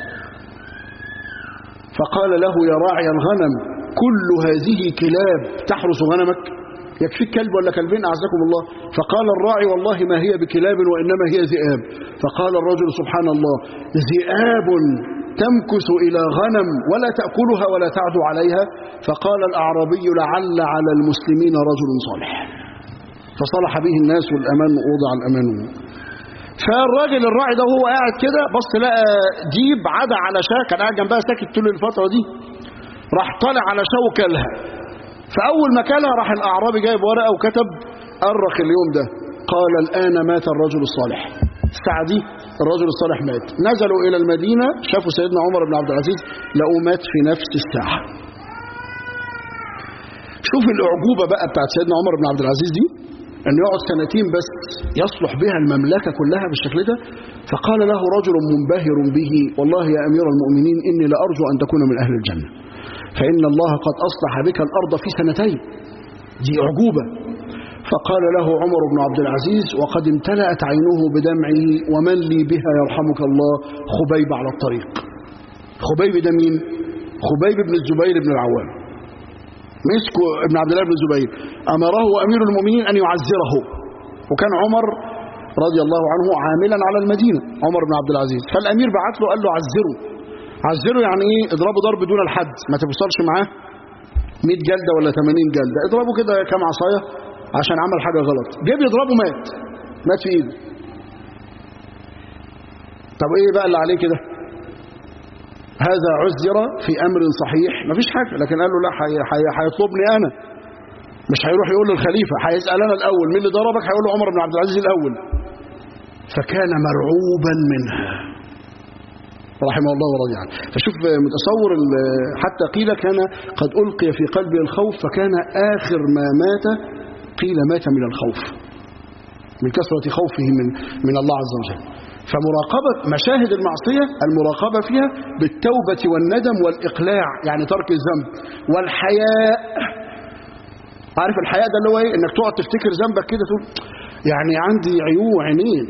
فقال له يا راعي الغنم كل هذه كلاب تحرس غنمك يكفيك كلب ولا كلبين أعزكم الله فقال الراعي والله ما هي بكلاب وإنما هي ذئاب فقال الرجل سبحان الله ذئاب تمكث إلى غنم ولا تأكلها ولا تعدو عليها فقال الأعرابي لعل على المسلمين رجل صالح فصلح به الناس والأمان ووضع الأمان فالراجل الراعي ده وهو قاعد كده بص لقى ديب عدى على شاه كان قاعد جنبها ساكت طول الفترة دي راح طالع على شاه وكلها فأول ما كلها راح الأعرابي جايب ورقة وكتب أرخ اليوم ده قال الآن مات الرجل الصالح الساعة دي الرجل الصالح مات نزلوا إلى المدينة شافوا سيدنا عمر بن عبد العزيز لقوا مات في نفس الساعة شوف الأعجوبة بقى بتاعت سيدنا عمر بن عبد العزيز دي أن يقعد سنتين بس يصلح بها المملكة كلها بالشكل ده فقال له رجل منبهر به والله يا أمير المؤمنين إني لأرجو أن تكون من أهل الجنة فإن الله قد أصلح بك الأرض في سنتين دي أعجوبة فقال له عمر بن عبد العزيز وقد امتلأت عينه بدمعه ومن لي بها يرحمك الله خبيب على الطريق خبيب ده مين خبيب بن الزبير بن العوام مسكوا ابن عبد الله بن الزبير أمره أمير المؤمنين أن يعزره وكان عمر رضي الله عنه عاملا على المدينة عمر بن عبد العزيز فالأمير بعت له قال له عزره عزله يعني ايه اضربه ضرب دون الحد ما توصلش معاه 100 جلدة ولا 80 جلدة اضربه كده كام عصاية عشان عمل حاجة غلط جيب يضربه مات مات في ايده طب ايه بقى اللي عليه كده هذا عزر في امر صحيح مفيش حاجة لكن قال له لا هيطلبني انا مش هيروح يقول للخليفة هيسأل انا الاول مين اللي ضربك هيقول له عمر بن عبد العزيز الاول فكان مرعوبا منها رحمه الله ورضي عنه فشوف متصور حتى قيل كان قد ألقي في قلبه الخوف فكان آخر ما مات قيل مات من الخوف من كثرة خوفه من, من الله عز وجل فمراقبة مشاهد المعصية المراقبة فيها بالتوبة والندم والإقلاع يعني ترك الذنب والحياء عارف الحياء ده اللي هو ايه انك تقعد تفتكر ذنبك كده تقول يعني عندي عيون وعينين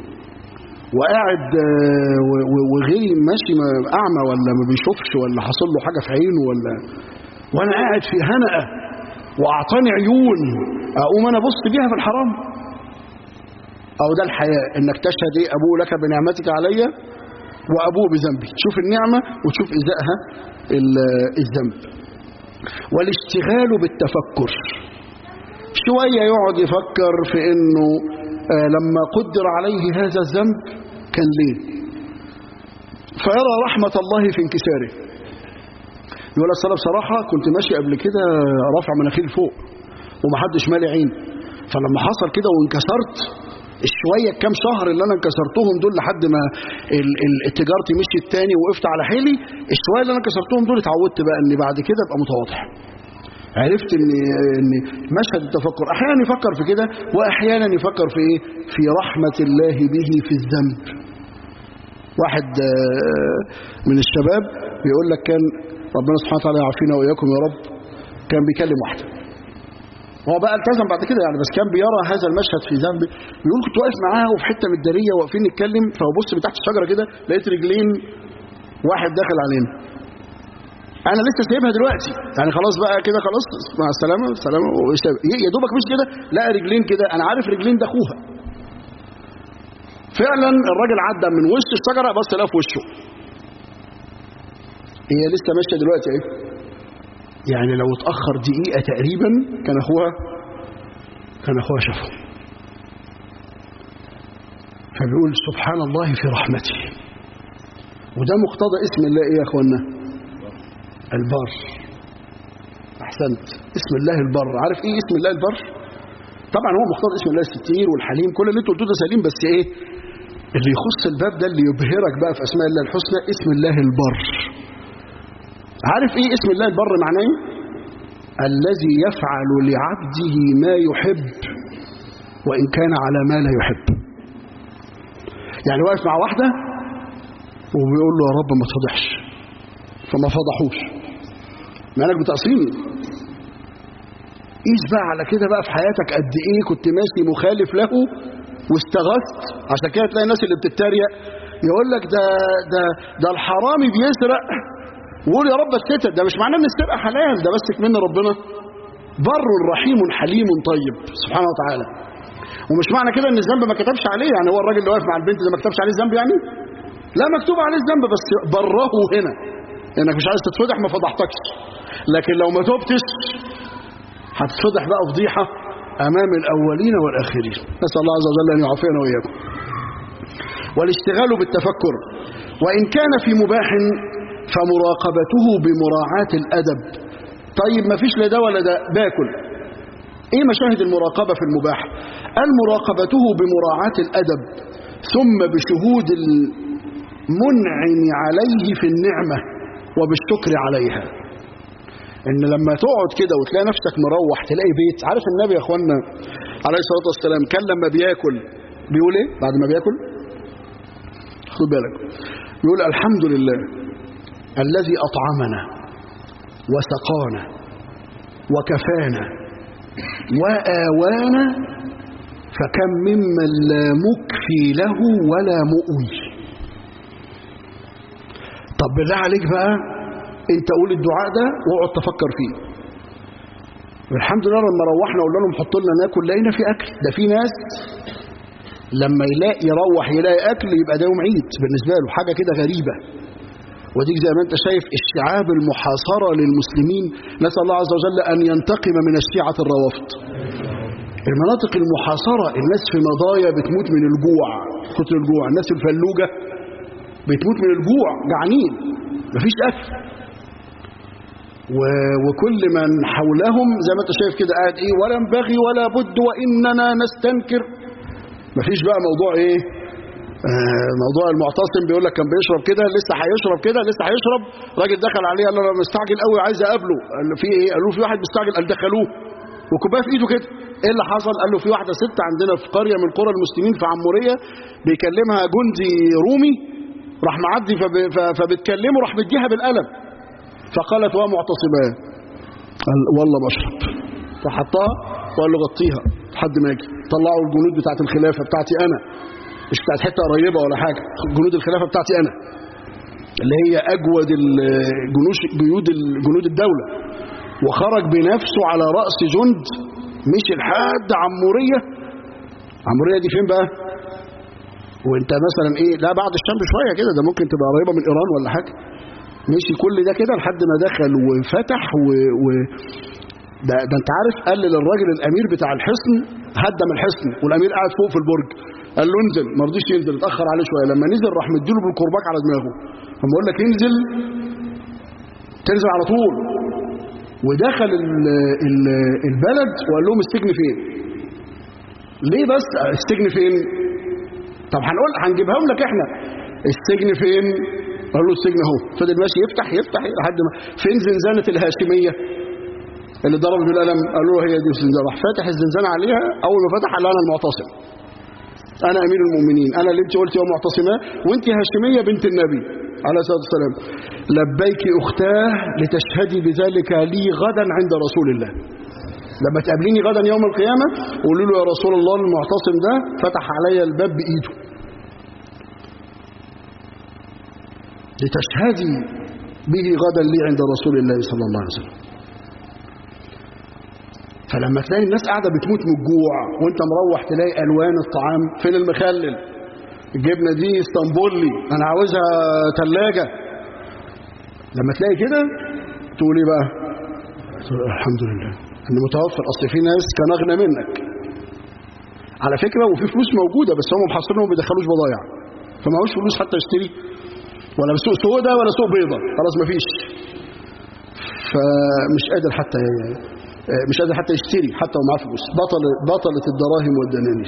وقاعد وغيري ماشي اعمى ولا ما بيشوفش ولا حصل له حاجه في عينه ولا وانا قاعد في هنأة واعطاني عيون اقوم انا ابص بيها في الحرام او ده الحياء انك تشهد ايه ابوه لك بنعمتك علي وابوه بذنبي تشوف النعمه وتشوف ازائها الذنب والاشتغال بالتفكر شويه يقعد يفكر في انه آه لما قدر عليه هذا الذنب كان ليه فيرى رحمة الله في انكساره يقول الصلاة بصراحة كنت ماشي قبل كده رافع مناخير فوق ومحدش مالي عين فلما حصل كده وانكسرت الشوية كام شهر اللي انا انكسرتهم دول لحد ما تجارتي مشيت تاني وقفت على حيلي الشوية اللي انا انكسرتهم دول اتعودت بقى ان بعد كده ابقى متواضع عرفت ان ان مشهد التفكر احيانا يفكر في كده واحيانا يفكر في ايه في رحمه الله به في الذنب واحد من الشباب بيقول لك كان ربنا سبحانه وتعالى يعافينا واياكم يا رب كان بيكلم واحده هو بقى التزم بعد كده يعني بس كان بيرى هذا المشهد في ذنب بيقول كنت واقف معاها وفي حته من الداريه واقفين نتكلم فببص من تحت الشجره كده لقيت رجلين واحد داخل علينا انا لسه سايبها دلوقتي يعني خلاص بقى كده خلاص مع السلامه السلامه يا دوبك مش كده لقى رجلين كده انا عارف رجلين ده اخوها فعلا الراجل عدى من وسط الشجره بص لها في وشه هي لسه ماشيه دلوقتي اهي يعني لو اتاخر دقيقه تقريبا كان اخوها كان اخوها شافه فبيقول سبحان الله في رحمته وده مقتضى اسم الله ايه يا اخوانا البار احسنت اسم الله البر عارف ايه اسم الله البر طبعا هو مختار اسم الله الستير والحليم كل اللي انتوا قلتوه ده سليم بس ايه اللي يخص الباب ده اللي يبهرك بقى في اسماء الله الحسنى اسم الله البر عارف ايه اسم الله البر معناه ايه الذي يفعل لعبده ما يحب وان كان على ما لا يحب يعني واقف مع واحده وبيقول له يا رب ما تفضحش فما فضحوش مالك بتقصيني قيس بقى على كده بقى في حياتك قد ايه كنت ماشي مخالف له واستغثت عشان كده تلاقي الناس اللي بتتريق يقول لك ده ده ده الحرامي بيسرق ويقول يا رب الستر ده مش معناه ان السرقه حلال ده بس من ربنا بر رحيم حليم طيب سبحانه وتعالى ومش معنى كده ان الذنب ما كتبش عليه يعني هو الراجل اللي واقف مع البنت ده ما كتبش عليه الذنب يعني لا مكتوب عليه الذنب بس بره هنا انك مش عايز تتفضح ما فضحتكش لكن لو ما تبتش هتتفضح بقى فضيحه امام الاولين والاخرين نسال الله عز وجل ان يعافينا واياكم والاشتغال بالتفكر وان كان في مباح فمراقبته بمراعاه الادب طيب ما فيش لا ده ولا ده باكل ايه مشاهد المراقبه في المباح قال مراقبته بمراعاه الادب ثم بشهود المنعم عليه في النعمه وبالشكر عليها ان لما تقعد كده وتلاقي نفسك مروح تلاقي بيت عارف النبي يا اخوانا عليه الصلاه والسلام كان لما بياكل بيقول ايه بعد ما بياكل خد بالك بيقول الحمد لله الذي اطعمنا وسقانا وكفانا واوانا فكم ممن لا مكفي له ولا مؤوي طب بالله عليك بقى انت قول الدعاء ده واقعد تفكر فيه والحمد لله لما روحنا قلنا لهم حطوا لنا ناكل لقينا في اكل ده في ناس لما يلاقي يروح يلاقي اكل يبقى ده يوم عيد بالنسبه له حاجه كده غريبه وديك زي ما انت شايف الشعاب المحاصره للمسلمين نسال الله عز وجل ان ينتقم من الشيعه الروافض المناطق المحاصره الناس في مضايا بتموت من الجوع كتر الجوع الناس الفلوجه بتموت من الجوع جعانين مفيش اكل و... وكل من حولهم زي ما انت شايف كده قاعد ايه ولا ينبغي ولا بد واننا نستنكر مفيش بقى موضوع ايه آه موضوع المعتصم بيقول لك كان بيشرب كده لسه هيشرب كده لسه هيشرب راجل دخل عليه قال له انا مستعجل قوي عايز اقابله قال له في ايه قال له في واحد مستعجل قال دخلوه وكوبايه في ايده كده ايه اللي حصل قال له في واحده ست عندنا في قريه من قرى المسلمين في عموريه بيكلمها جندي رومي راح معدي فب... فبتكلمه راح مديها بالقلم فقالت ومعتصمان قال والله بشرب فحطها وقال له غطيها لحد ما اجي طلعوا الجنود بتاعت الخلافه بتاعتي انا مش بتاعت حته قريبه ولا حاجه جنود الخلافه بتاعتي انا اللي هي اجود الجنوش جيود جنود الدوله وخرج بنفسه على راس جند مشي لحد عموريه عموريه دي فين بقى وانت مثلا ايه لا بعد الشام بشويه كده ده ممكن تبقى قريبه من ايران ولا حاجه مشي كل ده كده لحد ما دخل وفتح و, و... ده, ده انت عارف قال للراجل الامير بتاع الحصن هدم الحصن والامير قاعد فوق في البرج قال له انزل ما رضيش ينزل اتاخر عليه شويه لما نزل راح مديله بالكرباج على دماغه لما اقول لك انزل تنزل على طول ودخل ال ال البلد وقال لهم السجن فين ليه بس السجن فين طب هنقول هنجيبها لك احنا السجن فين قال له السجن اهو فضل ماشي يفتح يفتح لحد ما فين زنزانه الهاشميه اللي ضرب بالقلم قال له هي دي الزنزانه راح فاتح الزنزانه عليها اول ما فتح قال انا المعتصم انا امير المؤمنين انا اللي انت قلتي هو معتصمه وانت هاشميه بنت النبي عليه الصلاه والسلام لبيك اختاه لتشهدي بذلك لي غدا عند رسول الله لما تقابليني غدا يوم القيامه قولوا له يا رسول الله المعتصم ده فتح عليا الباب بايده لتشهدي به غدا لي عند رسول الله صلى الله عليه وسلم فلما تلاقي الناس قاعده بتموت من الجوع وانت مروح تلاقي الوان الطعام فين المخلل الجبنه دي اسطنبولي انا عاوزها ثلاجه لما تلاقي كده تقول ايه بقى تقول الحمد لله ان متوفر اصل في ناس كان اغنى منك على فكره وفي فلوس موجوده بس هم محصلين ما بيدخلوش بضايع فماهوش فلوس حتى يشتري ولا سوق سودا ولا سوق بيضة خلاص مفيش ف... فمش قادر حتى مش قادر حتى يشتري حتى ومعاه فلوس بطل بطلت الدراهم والدنانير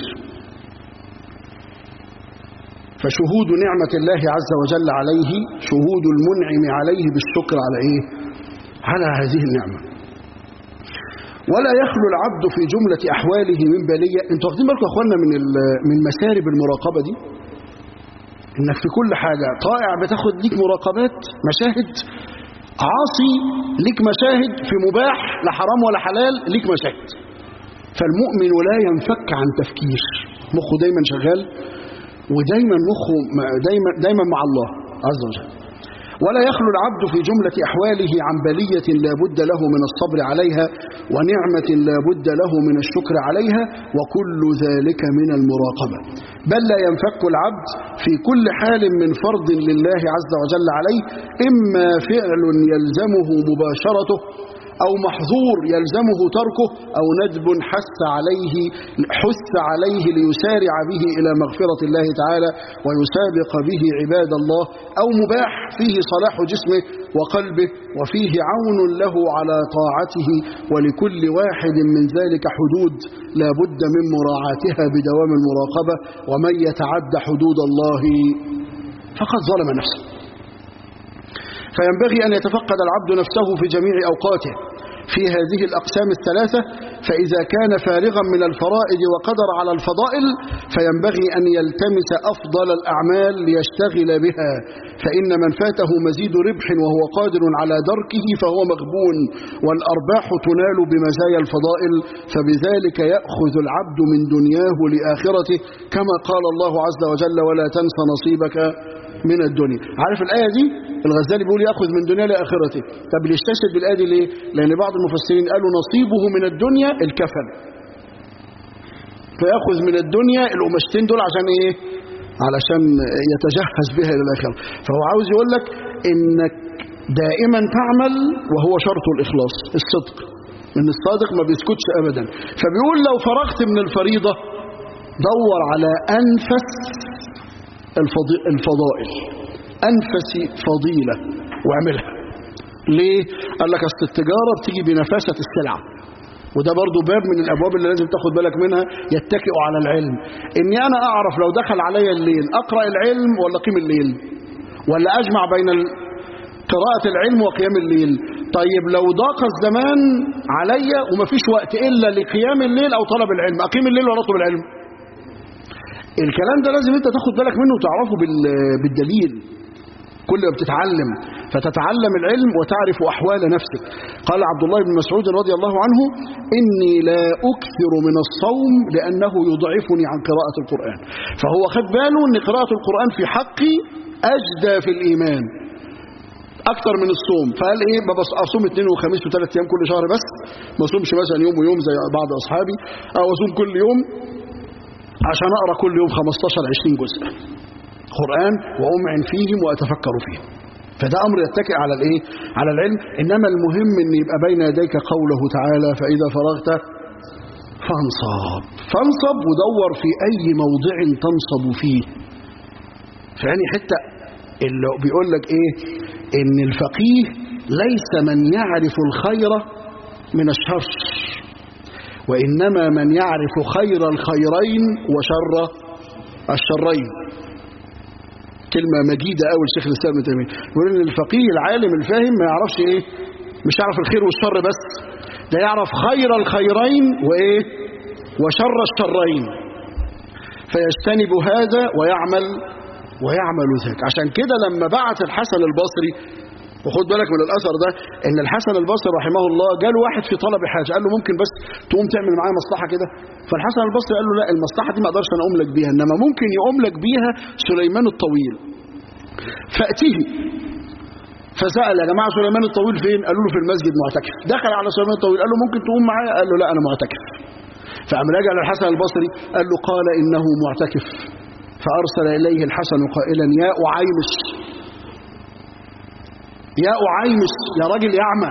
فشهود نعمة الله عز وجل عليه شهود المنعم عليه بالشكر على ايه على هذه النعمة ولا يخلو العبد في جملة أحواله من بلية انتوا واخدين بالكم يا اخوانا من من مسارب المراقبة دي انك في كل حاجة طائع بتاخد ليك مراقبات مشاهد عاصي ليك مشاهد في مباح لا حرام ولا حلال ليك مشاهد فالمؤمن لا ينفك عن تفكير مخه دايما شغال ودايما مخه دايما دايما مع الله عز وجل ولا يخلو العبد في جملة أحواله عن بلية لا بد له من الصبر عليها ونعمة لا بد له من الشكر عليها وكل ذلك من المراقبة بل لا ينفك العبد في كل حال من فرض لله عز وجل عليه إما فعل يلزمه مباشرته أو محظور يلزمه تركه أو ندب حث عليه حث عليه ليسارع به إلى مغفرة الله تعالى ويسابق به عباد الله أو مباح فيه صلاح جسمه وقلبه وفيه عون له على طاعته ولكل واحد من ذلك حدود لا بد من مراعاتها بدوام المراقبة ومن يتعد حدود الله فقد ظلم نفسه فينبغي أن يتفقد العبد نفسه في جميع أوقاته في هذه الأقسام الثلاثة فإذا كان فارغا من الفرائض وقدر على الفضائل فينبغي أن يلتمس أفضل الأعمال ليشتغل بها فإن من فاته مزيد ربح وهو قادر على دركه فهو مغبون والأرباح تنال بمزايا الفضائل فبذلك يأخذ العبد من دنياه لآخرته كما قال الله عز وجل ولا تنس نصيبك من الدنيا عارف الآية دي الغزالي بيقول يأخذ من دنيا لآخرته طب بيستشهد بالآية دي ليه لأن بعض المفسرين قالوا نصيبه من الدنيا الكفن فيأخذ من الدنيا القماشتين دول عشان ايه علشان يتجهز بها إلى الآخرة فهو عاوز يقول لك إنك دائما تعمل وهو شرط الإخلاص الصدق إن الصادق ما بيسكتش أبدا فبيقول لو فرغت من الفريضة دور على أنفس الفضائل أنفس فضيلة واعملها ليه؟ قال لك أصل التجارة بتيجي بنفاسة السلعة وده برضو باب من الأبواب اللي لازم تاخد بالك منها يتكئ على العلم إني أنا أعرف لو دخل علي الليل أقرأ العلم ولا قيم الليل ولا أجمع بين قراءة العلم وقيام الليل طيب لو ضاق الزمان علي ومفيش وقت إلا لقيام الليل أو طلب العلم أقيم الليل ولا أطلب العلم الكلام ده لازم انت تاخد بالك منه وتعرفه بالدليل كل ما بتتعلم فتتعلم العلم وتعرف أحوال نفسك قال عبد الله بن مسعود رضي الله عنه إني لا أكثر من الصوم لأنه يضعفني عن قراءة القرآن فهو خد باله أن قراءة القرآن في حقي أجدى في الإيمان أكثر من الصوم فقال إيه ما بس أصوم اثنين وخميس وثلاث أيام كل شهر بس ما أصومش مثلا يوم ويوم زي بعض أصحابي أو أصوم كل يوم عشان أقرأ كل يوم 15-20 جزء قرآن وأمعن فيهم وأتفكر فيهم فده أمر يتكئ على الإيه؟ على العلم إنما المهم أن يبقى بين يديك قوله تعالى فإذا فرغت فانصب فانصب ودور في أي موضع تنصب فيه فيعني حتى اللي بيقول لك إيه إن الفقيه ليس من يعرف الخير من الشر وإنما من يعرف خير الخيرين وشر الشرين كلمة مجيدة أول شيخ الإسلام ابن تيمية يقول إن الفقيه العالم الفاهم ما يعرفش إيه مش يعرف الخير والشر بس ده يعرف خير الخيرين وإيه وشر الشرين فيجتنب هذا ويعمل ويعمل ذاك عشان كده لما بعث الحسن البصري وخد بالك من الأثر ده ان الحسن البصري رحمه الله جاله واحد في طلب حاجة قال له ممكن بس تقوم تعمل معايا مصلحة كده فالحسن البصري قال له لا المصلحة دي ما اقدرش انا اقوم لك بيها انما ممكن يقوم لك بيها سليمان الطويل فأتيه فسأل يا جماعة سليمان الطويل فين قالوا له في المسجد معتكف دخل على سليمان الطويل قال له ممكن تقوم معايا قال له لا انا معتكف فقام راجع للحسن البصري قال له قال انه معتكف فارسل اليه الحسن قائلا يا اعيمش يا أعيمس يا راجل يعمى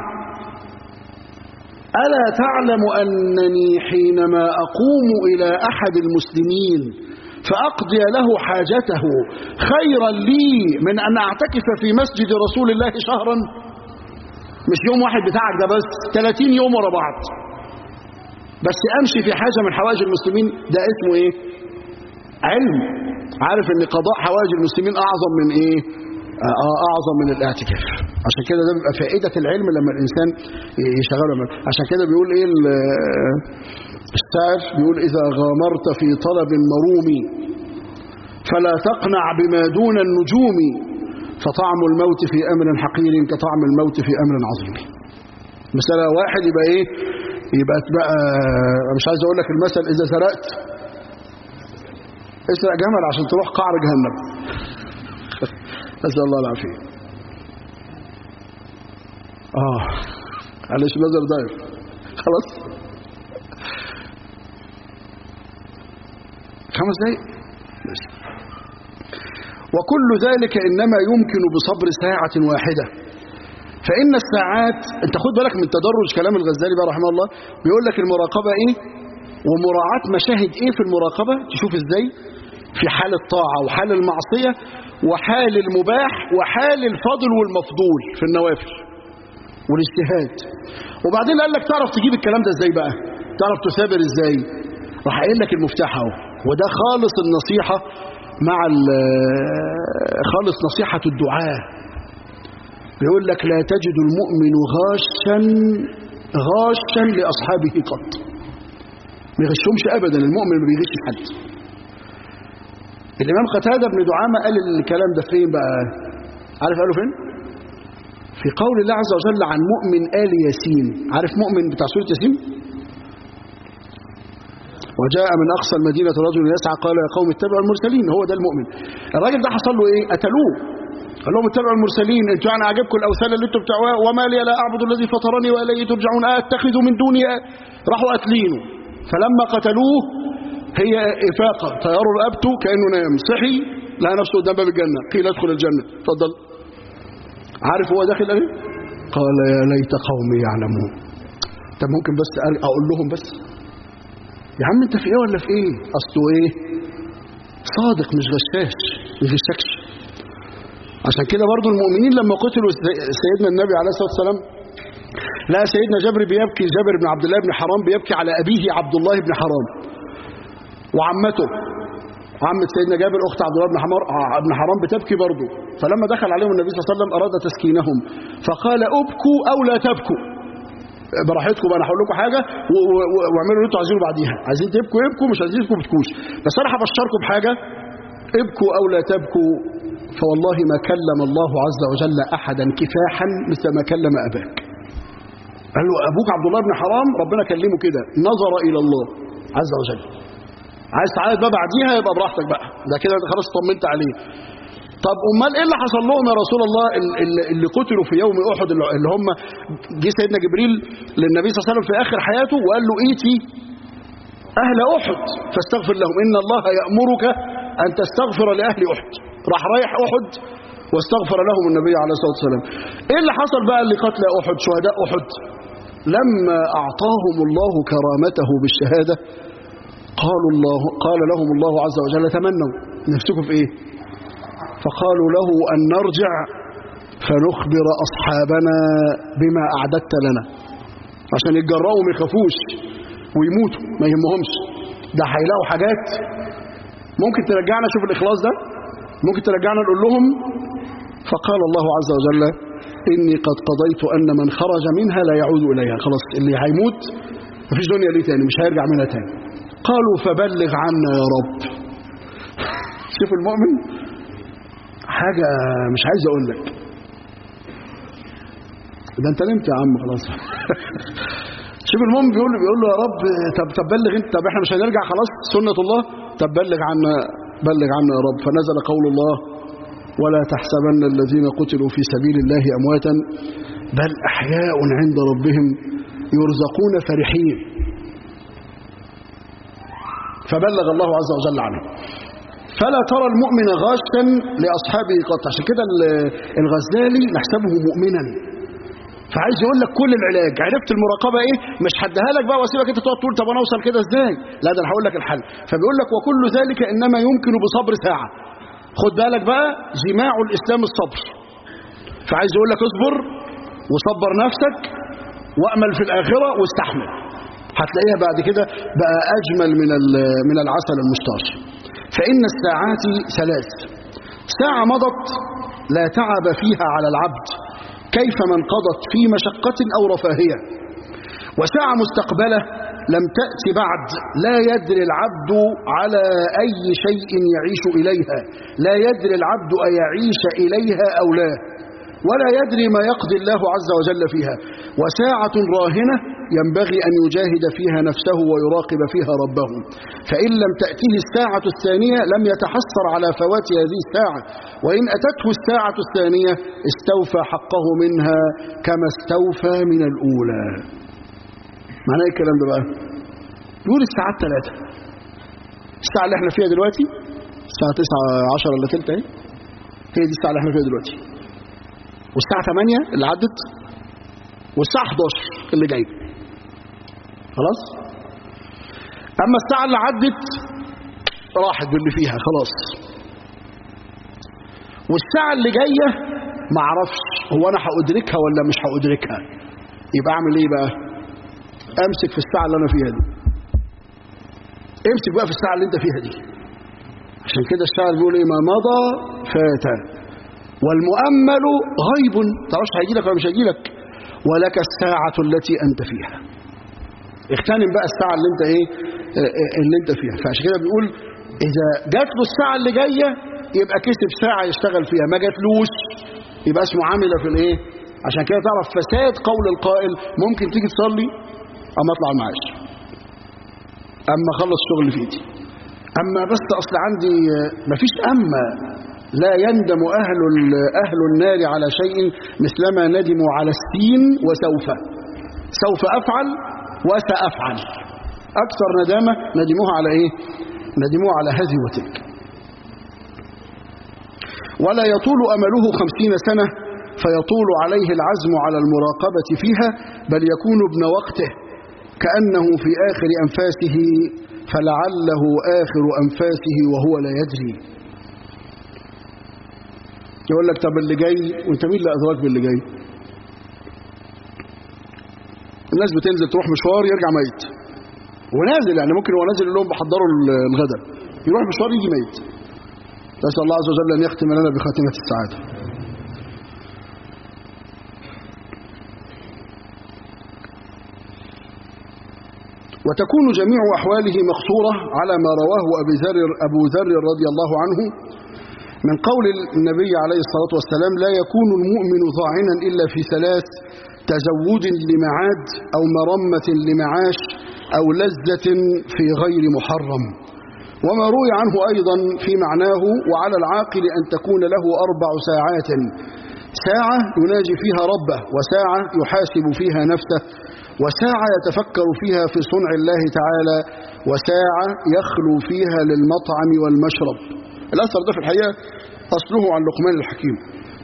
ألا تعلم أنني حينما أقوم إلى أحد المسلمين فأقضي له حاجته خيرا لي من أن أعتكف في مسجد رسول الله شهرا مش يوم واحد بتاعك ده بس 30 يوم ورا بعض بس امشي في حاجه من حوائج المسلمين ده اسمه ايه علم عارف ان قضاء حوائج المسلمين اعظم من ايه آه اعظم من الاعتكاف عشان كده ده بيبقى فائده العلم لما الانسان يشغله عشان كده بيقول ايه الشاعر بيقول اذا غامرت في طلب مروم فلا تقنع بما دون النجوم فطعم الموت في امر حقير كطعم الموت في امر عظيم مثلا واحد يبقى ايه يبقى بقى مش عايز اقول لك المثل اذا سرقت اسرق جمل عشان تروح قعر جهنم نسال الله العافيه اه معلش نظر ضايف خلاص خمس دقايق وكل ذلك انما يمكن بصبر ساعه واحده فإن الساعات أنت خد بالك من تدرج كلام الغزالي بقى رحمه الله بيقول لك المراقبة إيه ومراعاة مشاهد إيه في المراقبة تشوف إزاي في حال الطاعة وحال المعصية وحال المباح وحال الفضل والمفضول في النوافل والاجتهاد وبعدين قال لك تعرف تجيب الكلام ده إزاي بقى تعرف تثابر إزاي راح قايل لك المفتاح اهو وده خالص النصيحة مع خالص نصيحة الدعاء بيقول لك لا تجد المؤمن غاشا غاشا لأصحابه قط ما يغشهمش أبدا المؤمن ما بيغش حد الإمام قتادة بن دعامة قال الكلام ده فين بقى عارف قاله فين في قول الله عز وجل عن مؤمن آل ياسين عارف مؤمن بتاع سورة ياسين وجاء من أقصى المدينة رجل يسعى قال يا قوم اتبعوا المرسلين هو ده المؤمن الراجل ده حصل له ايه قتلوه قال لهم اتبعوا المرسلين انتوا يعني عجبكم الاوثان اللي انتوا بتوعوها وما لي لا اعبد الذي فطرني واليه ترجعون اتخذ من دوني راحوا قاتلينه فلما قتلوه هي افاقه طيروا رقبته كانه نام صحي لقى نفسه قدام باب الجنه قيل ادخل الجنه اتفضل عارف هو داخل ايه قال يا ليت قومي يعلمون طب ممكن بس اقول لهم بس يا عم انت في ايه ولا في ايه اصله ايه صادق مش غشاش مش غشاكش عشان كده برضو المؤمنين لما قتلوا سيدنا النبي عليه الصلاة والسلام لا سيدنا جابر بيبكي جابر بن عبد الله بن حرام بيبكي على أبيه عبد الله بن حرام وعمته عمة سيدنا جابر أخت عبد الله بن حمار بن حرام بتبكي برضه فلما دخل عليهم النبي صلى الله عليه وسلم أراد تسكينهم فقال أبكوا أو لا تبكوا براحتكم انا هقول لكم حاجه واعملوا اللي انتوا عايزينه بعديها عايزين تبكوا ابكوا مش عايزين تبكوا بتكوش بس انا هبشركم بحاجه ابكوا او لا تبكوا فوالله ما كلم الله عز وجل احدا كفاحا مثل ما كلم اباك قال له ابوك عبد الله بن حرام ربنا كلمه كده نظر الى الله عز وجل عايز تعيط بقى بعديها يبقى براحتك بقى ده كده خلاص طمنت عليه طب امال ايه اللي حصل لهم يا رسول الله اللي قتلوا في يوم احد اللي هم جه سيدنا جبريل للنبي صلى الله عليه وسلم في اخر حياته وقال له ايتي اهل احد فاستغفر لهم ان الله يامرك ان تستغفر لاهل احد راح رايح احد واستغفر لهم النبي عليه الصلاه والسلام ايه اللي حصل بقى لقتل احد شهداء احد لما اعطاهم الله كرامته بالشهاده قالوا الله قال لهم الله عز وجل تمنوا نفسكم في ايه فقالوا له أن نرجع فنخبر أصحابنا بما أعددت لنا عشان يتجرأوا ما يخافوش ويموتوا ما يهمهمش ده هيلاقوا حاجات ممكن ترجعنا شوف الإخلاص ده ممكن ترجعنا نقول لهم فقال الله عز وجل إني قد قضيت أن من خرج منها لا يعود إليها خلاص اللي هيموت مفيش دنيا ليه تاني مش هيرجع منها تاني قالوا فبلغ عنا يا رب شوف المؤمن حاجة مش عايز اقول لك ده انت نمت يا عم خلاص شوف المؤمن بيقول له بيقول له يا رب طب طب بلغ انت طب احنا مش هنرجع خلاص سنة الله طب بلغ عنا بلغ عنا يا رب فنزل قول الله ولا تحسبن الذين قتلوا في سبيل الله امواتا بل احياء عند ربهم يرزقون فرحين فبلغ الله عز وجل عنه فلا ترى المؤمن غاشا لأصحابه قط عشان كده الغزالي نحسبه مؤمنا فعايز يقول لك كل العلاج عرفت المراقبة ايه مش حدها لك بقى واسيبك انت تقعد تقول طب انا اوصل كده ازاي لا ده انا هقول لك الحل فبيقول لك وكل ذلك انما يمكن بصبر ساعة خد بالك بقى جماع الاسلام الصبر فعايز يقول لك اصبر وصبر نفسك وأمل في الآخرة واستحمل هتلاقيها بعد كده بقى أجمل من من العسل المستار فإن الساعات ثلاث ساعة مضت لا تعب فيها على العبد كيف من قضت في مشقة أو رفاهية وساعة مستقبلة لم تأت بعد لا يدري العبد على أي شيء يعيش إليها لا يدري العبد أيعيش إليها أو لا ولا يدري ما يقضي الله عز وجل فيها وساعة راهنة ينبغي أن يجاهد فيها نفسه ويراقب فيها ربه فإن لم تأتيه الساعة الثانية لم يتحسر على فوات هذه الساعة وإن أتته الساعة الثانية استوفى حقه منها كما استوفى من الأولى معنى ايه الكلام ده بقى يقول الساعات ثلاثة الساعة اللي احنا فيها دلوقتي الساعة 9 10 الا تلت اهي هي دي الساعة اللي احنا فيها دلوقتي والساعة 8 اللي عدت والساعة 11 اللي جاي خلاص اما الساعة اللي عدت راحت باللي فيها خلاص والساعة اللي جاية ما اعرفش هو انا هأدركها ولا مش هأدركها يبقى اعمل ايه بقى امسك في الساعة اللي انا فيها دي امسك بقى في الساعة اللي انت فيها دي عشان كده الشاعر بيقول ايه ما مضى فات والمؤمل غيب تعرفش هيجي لك ولا مش هيجي لك ولك الساعة التي انت فيها اغتنم بقى الساعة اللي انت ايه اللي انت فيها فعشان كده بيقول اذا جات له الساعة اللي جاية يبقى كسب ساعة يشتغل فيها ما جاتلوش يبقى اسمه عامل في الايه عشان كده تعرف فساد قول القائل ممكن تيجي تصلي اما اطلع المعاش اما اخلص شغل في ايدي اما بس اصل عندي مفيش اما لا يندم اهل اهل النار على شيء مثلما ندموا على السين وسوف سوف افعل وسافعل اكثر ندامه ندموها على ايه ندموها على هذه وتلك ولا يطول امله خمسين سنه فيطول عليه العزم على المراقبه فيها بل يكون ابن وقته كأنه في آخر أنفاسه فلعله آخر أنفاسه وهو لا يدري يقول لك طب اللي جاي وانت مين اللي أدراك باللي جاي الناس بتنزل تروح مشوار يرجع ميت ونازل يعني ممكن هو نازل لهم بحضروا الغداء يروح مشوار يجي ميت نسأل الله عز وجل أن يختم لنا بخاتمة السعادة وتكون جميع أحواله مقصورة على ما رواه أبي ذر أبو ذر رضي الله عنه من قول النبي عليه الصلاة والسلام لا يكون المؤمن ضاعنا إلا في ثلاث تزود لمعاد أو مرمة لمعاش أو لذة في غير محرم وما روي عنه أيضا في معناه وعلى العاقل أن تكون له أربع ساعات ساعة يناجي فيها ربه وساعة يحاسب فيها نفسه وساعة يتفكر فيها في صنع الله تعالى وساعة يخلو فيها للمطعم والمشرب الأثر ده في الحقيقة أصله عن لقمان الحكيم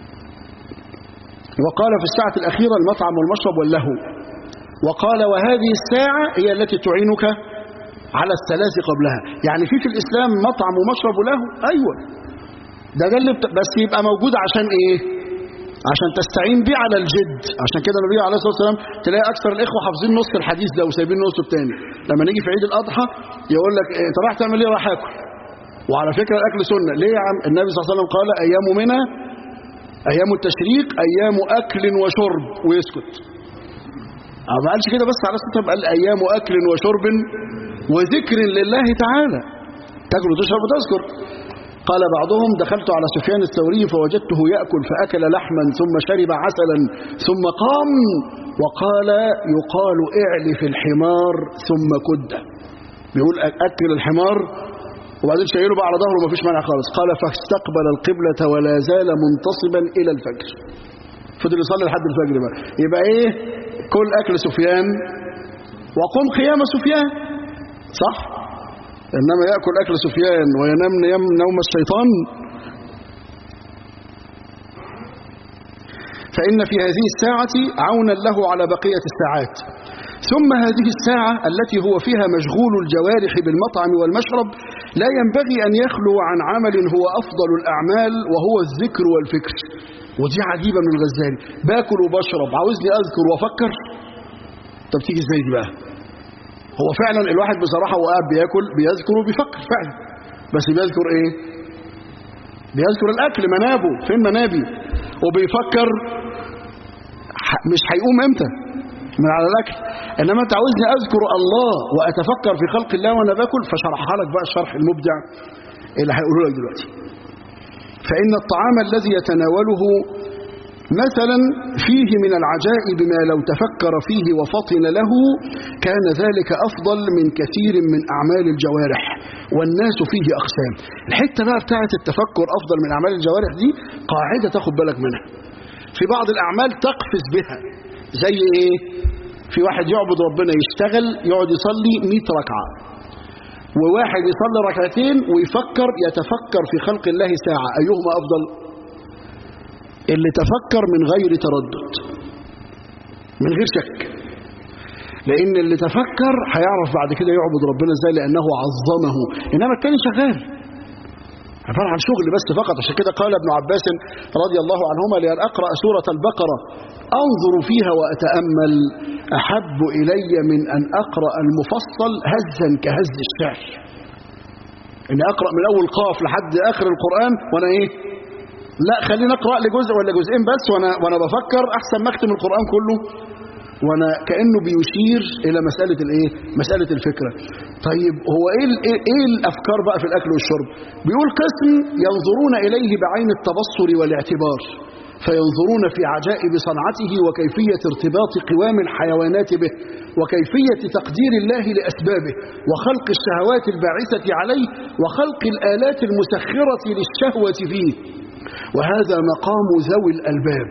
وقال في الساعة الأخيرة المطعم والمشرب واللهو وقال وهذه الساعة هي التي تعينك على الثلاث قبلها يعني في في الإسلام مطعم ومشرب ولهو أيوة ده ده اللي بس يبقى موجود عشان إيه عشان تستعين بيه على الجد عشان كده النبي عليه الصلاه والسلام تلاقي اكثر الاخوه حافظين نص الحديث ده وسايبين نصه الثاني لما نيجي في عيد الاضحى يقول لك انت رايح تعمل ايه رايح اكل وعلى فكره الاكل سنه ليه يا عم النبي صلى الله عليه وسلم قال ايام منى ايام التشريق ايام اكل وشرب ويسكت ما قالش كده بس على اساس قال ايام اكل وشرب وذكر لله تعالى تاكل وتشرب وتذكر قال بعضهم دخلت على سفيان الثوري فوجدته يأكل فأكل لحما ثم شرب عسلا ثم قام وقال يقال اعلف الحمار ثم كده بيقول أكل الحمار وبعدين شايله بقى على ظهره ما فيش مانع خالص قال فاستقبل القبلة ولا زال منتصبا إلى الفجر فضل يصلي لحد الفجر بقى يبقى ايه كل أكل سفيان وقم قيام سفيان صح إنما يأكل أكل سفيان وينام نيم نوم الشيطان فإن في هذه الساعة عونا له على بقية الساعات ثم هذه الساعة التي هو فيها مشغول الجوارح بالمطعم والمشرب لا ينبغي أن يخلو عن عمل هو أفضل الأعمال وهو الذكر والفكر ودي عجيبة من الغزالي باكل وبشرب عاوزني أذكر وأفكر طب تيجي ازاي دي بقى هو فعلا الواحد بصراحة وهو قاعد بياكل بيذكر وبيفكر فعلا بس بيذكر ايه بيذكر الأكل منابه فين منابي وبيفكر ح- مش هيقوم امتى من على الأكل إنما أنت عاوزني أذكر الله وأتفكر في خلق الله وأنا باكل فشرحها لك بقى الشرح المبدع اللي هيقوله لك دلوقتي فإن الطعام الذي يتناوله مثلا فيه من العجائب ما لو تفكر فيه وفطن له كان ذلك أفضل من كثير من أعمال الجوارح والناس فيه أقسام الحتة بقى بتاعت التفكر أفضل من أعمال الجوارح دي قاعدة تاخد بالك منها في بعض الأعمال تقفز بها زي إيه في واحد يعبد ربنا يشتغل يقعد يصلي 100 ركعة وواحد يصلي ركعتين ويفكر يتفكر في خلق الله ساعة أيهما أفضل اللي تفكر من غير تردد من غير شك لأن اللي تفكر هيعرف بعد كده يعبد ربنا ازاي لأنه عظمه إنما التاني شغال عبارة عن شغل بس فقط عشان كده قال ابن عباس رضي الله عنهما لأن أقرأ سورة البقرة أنظر فيها وأتأمل أحب إلي من أن أقرأ المفصل هزا كهز الشعر إن أقرأ من أول قاف لحد آخر القرآن وأنا إيه لا خليني أقرأ لجزء ولا جزئين بس وأنا, وأنا بفكر أحسن ما أختم القرآن كله وانا كانه بيشير الى مساله الايه مساله الفكره طيب هو ايه ال- ايه إيه الافكار بقى في الاكل والشرب بيقول قسم ينظرون اليه بعين التبصر والاعتبار فينظرون في عجائب صنعته وكيفيه ارتباط قوام الحيوانات به وكيفيه تقدير الله لاسبابه وخلق الشهوات الباعثه عليه وخلق الالات المسخره للشهوه فيه وهذا مقام ذوي الالباب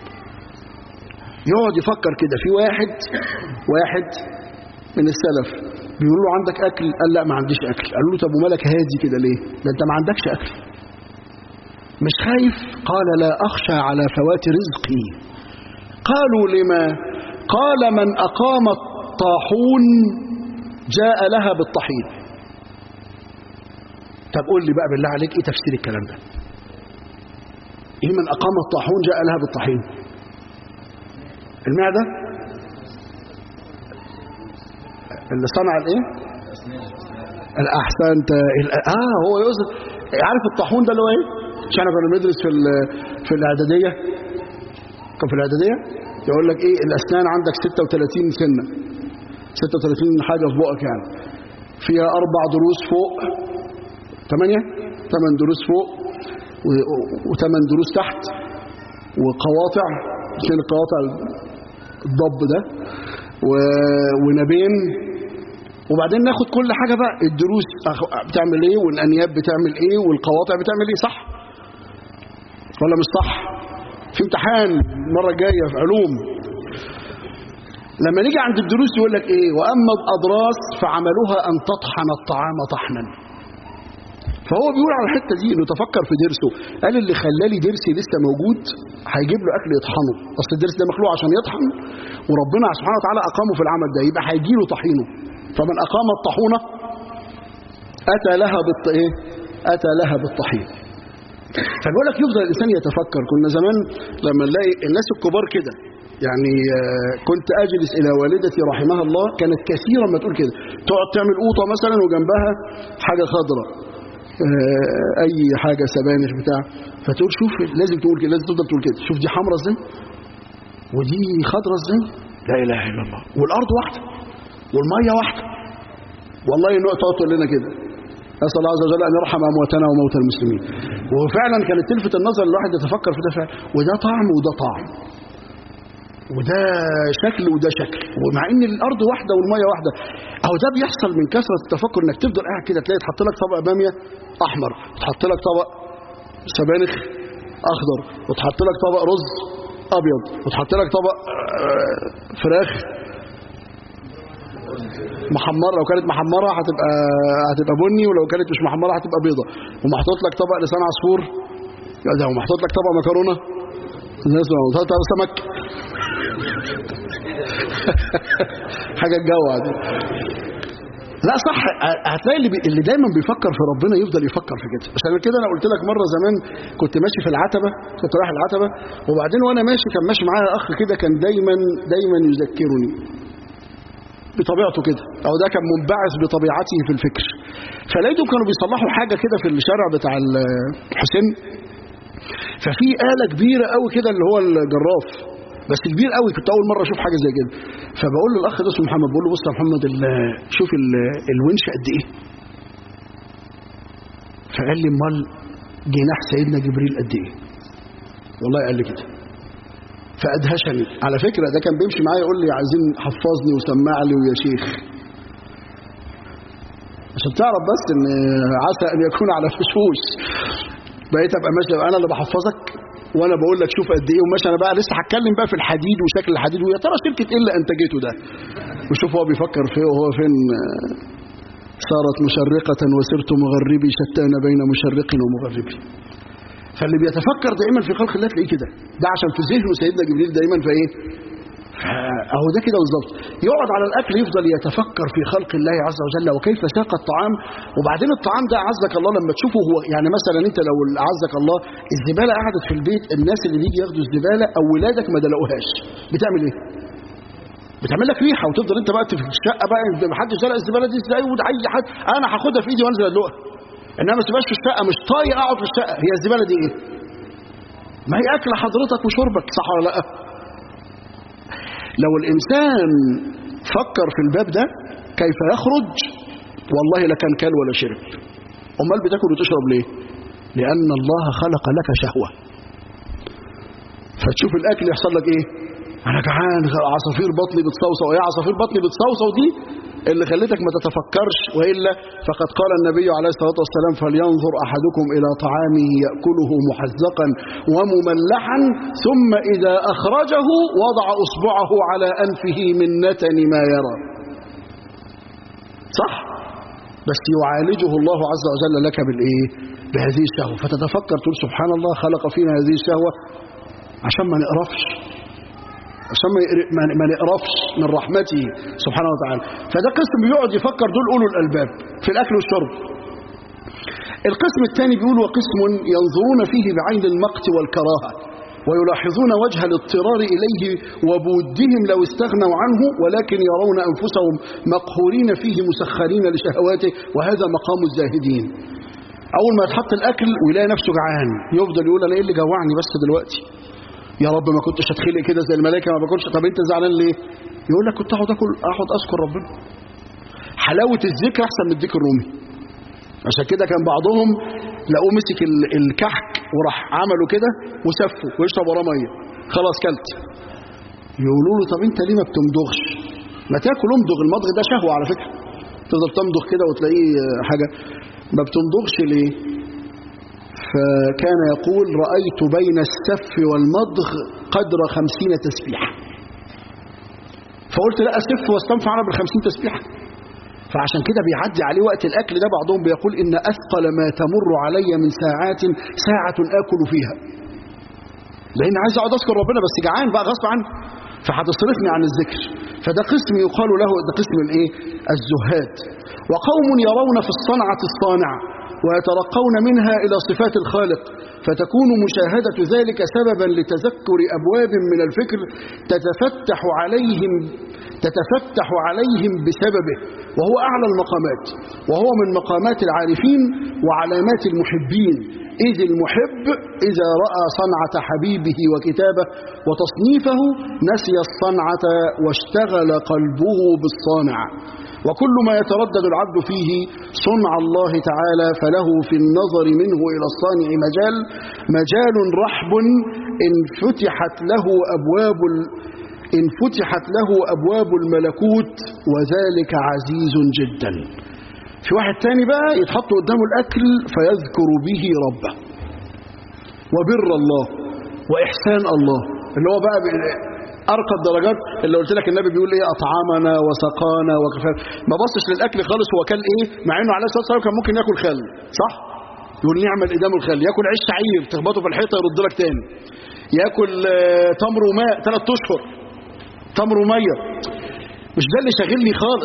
يقعد يفكر كده في واحد واحد من السلف بيقول له عندك اكل قال لا ما عنديش اكل قال له طب ومالك هادي كده ليه ده انت ما عندكش اكل مش خايف قال لا اخشى على فوات رزقي قالوا لما قال من اقام الطاحون جاء لها بالطحين طب قول لي بقى بالله عليك ايه تفسير الكلام ده ايه من اقام الطاحون جاء لها بالطحين المعدة اللي صنع الايه الاحسنت ال- اه هو يقصد عارف الطاحون ده اللي هو ايه مش احنا كنا بندرس في ال- في الاعداديه كان في الاعداديه يقول لك ايه الاسنان عندك 36 سنه 36 حاجه في بقك يعني فيها اربع ضروس فوق ثمانيه ثمان ضروس فوق وثمان ضروس تحت وقواطع اثنين القواطع الضب ده و- ونبين وبعدين ناخد كل حاجة بقى الدروس أخ- بتعمل ايه والانياب بتعمل ايه والقواطع بتعمل ايه صح ولا مش صح في امتحان المرة الجاية في علوم لما نيجي عند الدروس يقول لك ايه واما الاضراس فعملها ان تطحن الطعام طحنا فهو بيقول على الحته دي انه تفكر في ضرسه قال اللي خلالي ضرسي لسه موجود هيجيب له اكل يطحنه اصل الضرس ده مخلوق عشان يطحن وربنا سبحانه وتعالى اقامه في العمل ده يبقى هيجي له طحينه فمن اقام الطحونه اتى لها بالط ايه اتى لها بالطحين فبيقول لك يفضل الانسان يتفكر كنا زمان لما نلاقي الناس الكبار كده يعني آه، كنت اجلس الى والدتي رحمها الله كانت كثيرا ما تقول كده تقعد تعمل قوطه مثلا وجنبها حاجه خضراء آه، اي حاجه سبانخ بتاع فتقول شوف لازم تقول كده لازم تفضل تقول كده شوف دي حمرا ازاي ودي خضرا ازاي لا اله الا الله والارض واحده والميه واحده والله النقطه تقعد تقول لنا كده اسال الله عز وجل ان يرحم امواتنا وموتى المسلمين وفعلا كانت تلفت النظر الواحد يتفكر في ده فعلا وده طعم وده طعم وده شكل وده شكل ومع ان الارض واحده والميه واحده اهو ده بيحصل من كثره التفكر انك تفضل قاعد كده تلاقي تحط لك طبق باميه احمر تحط لك طبق سبانخ اخضر وتحط لك طبق رز ابيض وتحط لك طبق آه، فراخ محمره لو كانت محمره هتبقى هتبقى بني ولو كانت مش محمره هتبقى بيضه ومحطوط لك طبق لسان عصفور لا ده ومحطوط لك طبق مكرونه الناس محطوط طبق سمك حاجه تجوع دي لا صح هتلاقي اللي, بي... اللي دايما بيفكر في ربنا يفضل يفكر في كده عشان كده انا قلت لك مره زمان كنت ماشي في العتبه كنت رايح العتبه وبعدين وانا ماشي كان ماشي معايا اخ كده كان دايما دايما يذكرني بطبيعته كده او ده كان منبعث بطبيعته في الفكر فلقيتهم كانوا بيصلحوا حاجه كده في الشارع بتاع الحسين ففي آلة كبيرة قوي كده اللي هو الجراف بس كبير قوي كنت اول مره اشوف حاجه زي كده فبقول له الاخ ده اسمه محمد بقول له بص يا محمد شوف الونش قد ايه فقال لي امال جناح سيدنا جبريل قد ايه والله قال لي كده فادهشني على فكره ده كان بيمشي معايا يقول لي عايزين حفظني وسمع لي ويا شيخ عشان تعرف بس ان عسى ان يكون على فشوش بقيت ابقى ماشي انا اللي بحفظك وانا بقول لك شوف قد ايه وماشي انا بقى لسه هتكلم بقى في الحديد وشكل الحديد ويا ترى شركه ايه اللي انتجته ده وشوف هو بيفكر في وهو فين صارت مشرقة وسرت مغربي شتان بين مشرق ومغربي فاللي بيتفكر دائما في خلق الله تلاقيه كده ده عشان في ذهنه سيدنا جبريل دايما في ايه اهو ده كده بالظبط يقعد على الاكل يفضل يتفكر في خلق الله عز وجل وكيف ساق الطعام وبعدين الطعام ده عزك الله لما تشوفه هو يعني مثلا انت لو عزك الله الزباله قعدت في البيت الناس اللي بيجي ياخدوا الزباله او ولادك ما دلقوهاش بتعمل ايه بتعمل لك ريحه وتفضل انت بقى في الشقه بقى ما حدش دلق الزباله دي ازاي اي حد انا هاخدها في ايدي وانزل ادلقها انما ما تبقاش في الشقه مش طايق اقعد في الشقه هي الزباله دي ايه ما هي اكل حضرتك وشربك صح ولا لا لو الإنسان فكر في الباب ده كيف يخرج والله لكان كل ولا شرب أمال بتاكل وتشرب ليه لأن الله خلق لك شهوة فتشوف الأكل يحصل لك إيه أنا جعان عصافير بطني بتصوصو إيه عصافير بطني بتصوصو دي اللي خلتك ما تتفكرش وإلا فقد قال النبي عليه الصلاة والسلام فلينظر أحدكم إلى طعامه يأكله محزقا ومملحا ثم إذا أخرجه وضع أصبعه على أنفه من نتن ما يرى صح بس يعالجه الله عز وجل لك بالإيه بهذه الشهوة فتتفكر تقول سبحان الله خلق فينا هذه الشهوة عشان ما نقرفش عشان ما نقرفش من رحمته سبحانه وتعالى فده قسم بيقعد يفكر دول أولو الألباب في الأكل والشرب القسم الثاني بيقول وقسم ينظرون فيه بعين المقت والكراهة ويلاحظون وجه الاضطرار إليه وبودهم لو استغنوا عنه ولكن يرون أنفسهم مقهورين فيه مسخرين لشهواته وهذا مقام الزاهدين أول ما يتحط الأكل ويلاقي نفسه جعان يفضل يقول أنا إيه اللي جوعني بس دلوقتي يا رب ما كنتش هتخلق كده زي الملائكه ما باكلش طب انت زعلان ليه يقول لك كنت اقعد اكل اقعد اذكر ربنا حلاوه الذكر احسن من الديك الرومي عشان كده كان بعضهم لقوه مسك الكحك وراح عملوا كده وسفه ويشرب وراه ميه خلاص كلت يقولوا له طب انت ليه ما بتمضغش ما تاكل امضغ المضغ ده شهوه على فكره تفضل تمضغ كده وتلاقيه حاجه ما بتمضغش ليه فكان يقول رأيت بين السف والمضغ قدر خمسين تسبيحة فقلت لا أسف واستنفع أنا بالخمسين تسبيحة فعشان كده بيعدي عليه وقت الأكل ده بعضهم بيقول إن أثقل ما تمر علي من ساعات ساعة آكل فيها لأن عايز أقعد أذكر ربنا بس جعان بقى غصب عني فهتصرفني عن الذكر فده قسم يقال له ده قسم الايه الزهاد وقوم يرون في الصنعة الصانع ويترقون منها إلى صفات الخالق فتكون مشاهدة ذلك سببا لتذكر أبواب من الفكر تتفتح عليهم تتفتح عليهم بسببه وهو أعلى المقامات وهو من مقامات العارفين وعلامات المحبين إذ المحب إذا رأى صنعة حبيبه وكتابه وتصنيفه نسي الصنعة واشتغل قلبه بالصانع وكل ما يتردد العبد فيه صنع الله تعالى فله في النظر منه إلى الصانع مجال مجال رحب إن فتحت له أبواب إن فتحت له أبواب الملكوت وذلك عزيز جدا في واحد تاني بقى يتحط قدامه الأكل فيذكر به ربه وبر الله وإحسان الله اللي هو بقى أرقى الدرجات اللي قلت لك النبي بيقول إيه أطعمنا وسقانا وكفانا ما بصش للأكل خالص هو كان إيه مع إنه عليه الصلاة والسلام كان ممكن ياكل خل صح يقول نعم الإدام الخل ياكل عيش شعير تخبطه في الحيطة يرد لك تاني ياكل تمر وماء ثلاث أشهر تمر ومية مش ده اللي شاغلني خالص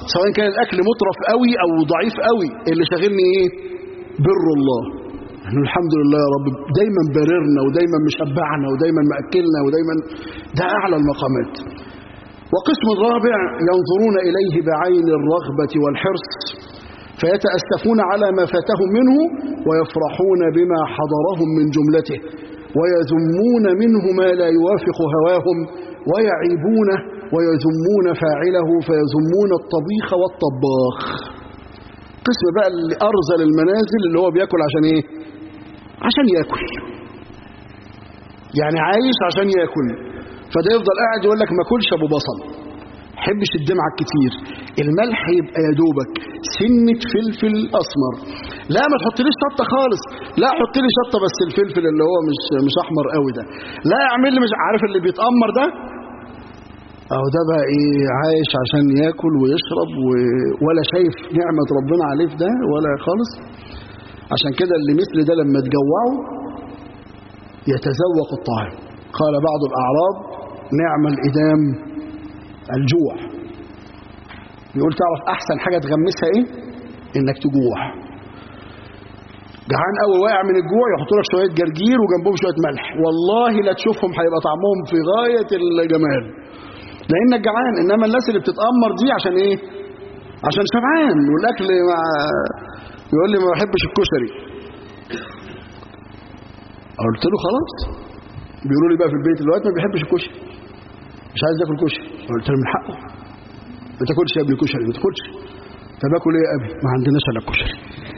سواء كان الأكل مطرف قوي أو ضعيف قوي اللي شاغلني إيه بر الله يعني الحمد لله يا رب دايما بررنا ودايما مشبعنا ودايما مأكلنا ودايما ده أعلى المقامات وقسم الرابع ينظرون إليه بعين الرغبة والحرص فيتأسفون على ما فاتهم منه ويفرحون بما حضرهم من جملته ويذمون منه ما لا يوافق هواهم ويعيبونه ويذمون فاعله فيذمون الطبيخ والطباخ قسم بقى اللي أرزل المنازل اللي هو بياكل عشان ايه عشان ياكل يعني عايش عشان ياكل فده يفضل قاعد يقول لك ما كلش ابو بصل حبش الدمعة كتير الملح يبقى يا دوبك سنة فلفل أسمر لا ما تحطليش شطة خالص لا حط لي شطة بس الفلفل اللي هو مش مش أحمر قوي ده لا اعمل لي مش عارف اللي بيتأمر ده أو ده بقى إيه عايش عشان ياكل ويشرب و... ولا شايف نعمة ربنا عليه في ده ولا خالص عشان كده اللي مثل ده لما تجوعه يتذوق الطعام قال بعض الأعراب نعم الإدام الجوع يقول تعرف أحسن حاجة تغمسها إيه إنك تجوع جعان قوي واقع من الجوع يحطوا لك شوية جرجير وجنبهم شوية ملح والله لا تشوفهم هيبقى طعمهم في غاية الجمال لأنك جعان إنما الناس اللي بتتأمر دي عشان إيه عشان شبعان والأكل مع يقول لي ما بحبش الكشري قلت له خلاص بيقولوا لي بقى في البيت دلوقتي ما بيحبش الكشري مش عايز ياكل كشري قلت له من حقه ما تاكلش يا ابني كشري ما تاكلش طب اكل ايه يا ابي ما عندناش الا الكشري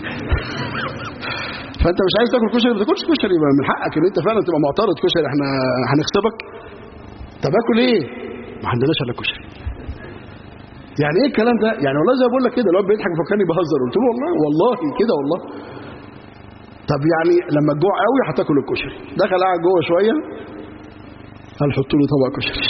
فانت مش عايز تاكل كشري ما تاكلش كشري ما من حقك ان انت فعلا تبقى معترض كشري احنا هنغصبك طب اكل ايه ما عندناش الا الكشري يعني ايه الكلام ده يعني والله زي ما بقول لك كده الواد بيضحك فكرني بهزر قلت له والله والله كده والله طب يعني لما تجوع قوي هتاكل الكشري دخل قاعد جوه شويه قال حط له طبق كشري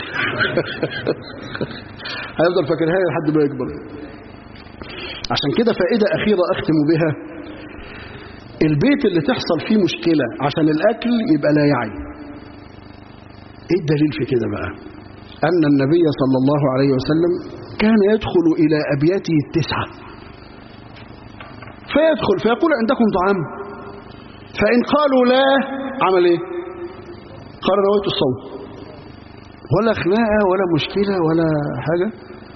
هيفضل فاكرها لي لحد ما يكبر عشان كده فائده اخيره اختم بها البيت اللي تحصل فيه مشكله عشان الاكل يبقى لا يعي ايه الدليل في كده بقى ان النبي صلى الله عليه وسلم كان يدخل الى ابياته التسعه فيدخل فيقول عندكم طعام فإن قالوا لا عمل ايه قال نويت الصوم ولا خناقة ولا مشكلة ولا حاجة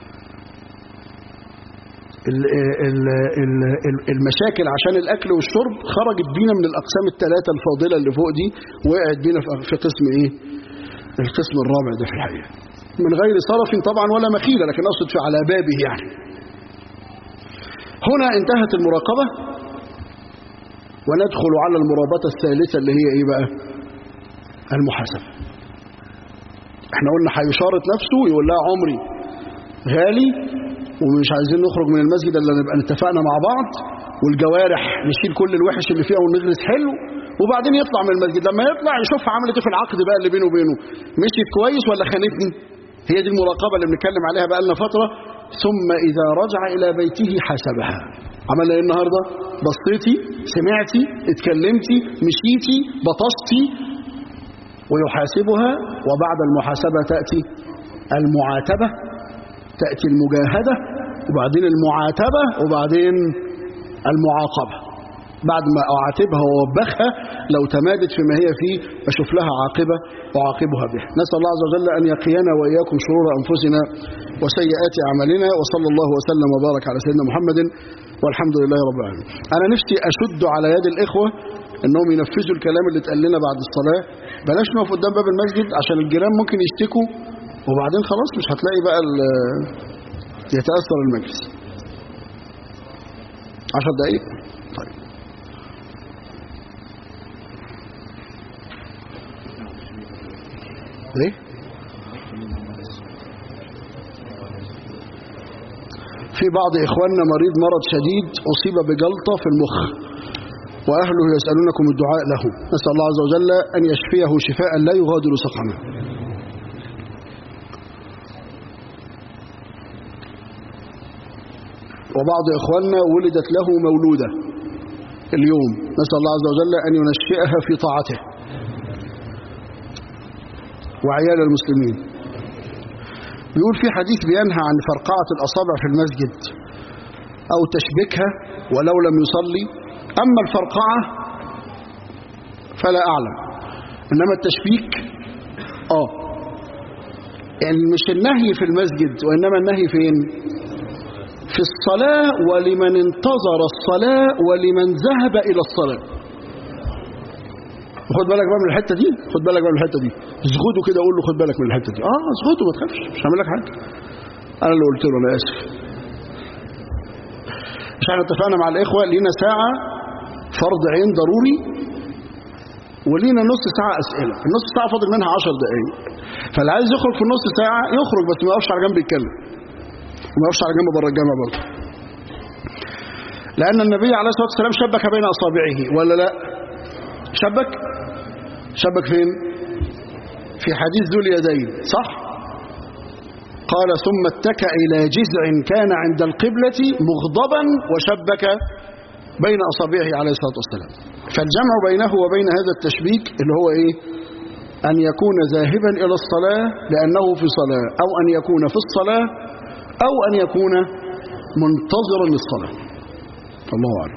ال ال ال ال المشاكل عشان الأكل والشرب خرجت بينا من الأقسام الثلاثة الفاضلة اللي فوق دي وقعت بينا في قسم إيه القسم الرابع ده في الحقيقة من غير صرف طبعا ولا مخيلة لكن أقصد في على بابه يعني هنا انتهت المراقبة وندخل على المرابطة الثالثة اللي هي ايه بقى المحاسبة احنا قلنا هيشارط نفسه يقول لها عمري غالي ومش عايزين نخرج من المسجد الا نبقى اتفقنا مع بعض والجوارح نشيل كل الوحش اللي فيها ونغرس حلو وبعدين يطلع من المسجد لما يطلع يشوفها عملت ايه في العقد بقى اللي بينه وبينه مشيت كويس ولا خانتني هي دي المراقبة اللي بنتكلم عليها بقى لنا فترة ثم إذا رجع إلى بيته حاسبها عمل ايه النهارده بصيتي سمعتي اتكلمتي مشيتي بطشتي ويحاسبها وبعد المحاسبة تأتي المعاتبة تأتي المجاهدة وبعدين المعاتبة وبعدين المعاقبة بعد ما أعاتبها ووبخها لو تمادت فيما هي فيه أشوف لها عاقبة أعاقبها بها نسأل الله عز وجل أن يقينا وإياكم شرور أنفسنا وسيئات أعمالنا وصلى الله وسلم وبارك على سيدنا محمد والحمد لله رب العالمين أنا نفسي أشد على يد الإخوة أنهم ينفذوا الكلام اللي اتقال لنا بعد الصلاة بلاش نقف قدام باب المسجد عشان الجيران ممكن يشتكوا وبعدين خلاص مش هتلاقي بقى يتأثر المجلس عشر دقايق طيب ايه في بعض إخواننا مريض مرض شديد أصيب بجلطة في المخ وأهله يسألونكم الدعاء له نسأل الله عز وجل أن يشفيه شفاء لا يغادر سقما وبعض إخواننا ولدت له مولودة اليوم نسأل الله عز وجل أن ينشئها في طاعته وعيال المسلمين بيقول في حديث بينهى عن فرقعة الأصابع في المسجد أو تشبيكها ولو لم يصلي أما الفرقعة فلا أعلم إنما التشبيك آه يعني مش النهي في المسجد وإنما النهي فين في الصلاة ولمن انتظر الصلاة ولمن ذهب إلى الصلاة خد بالك بقى من الحتة دي خد بالك بقى من الحتة دي اسغده كده قول له خد بالك من الحتة دي اه اسغده ما تخافش مش هعمل لك حاجة انا اللي قلت له انا اسف مش احنا اتفقنا مع الاخوة لينا ساعة فرض عين ضروري ولينا نص ساعة اسئلة النص ساعة فاضل منها 10 دقايق فاللي عايز يخرج في النص ساعة يخرج بس ما يقفش على جنب يتكلم وما يقفش على جنب بره الجامع برضه لأن النبي عليه الصلاة والسلام شبك بين أصابعه ولا لا شبك شبك فين في حديث ذو اليدين صح قال ثم اتكى إلى جذع كان عند القبلة مغضبا وشبك بين أصابعه عليه الصلاة والسلام فالجمع بينه وبين هذا التشبيك اللي هو إيه أن يكون ذاهبا إلى الصلاة لأنه في صلاة أو أن يكون في الصلاة أو أن يكون منتظرا للصلاة الله أعلم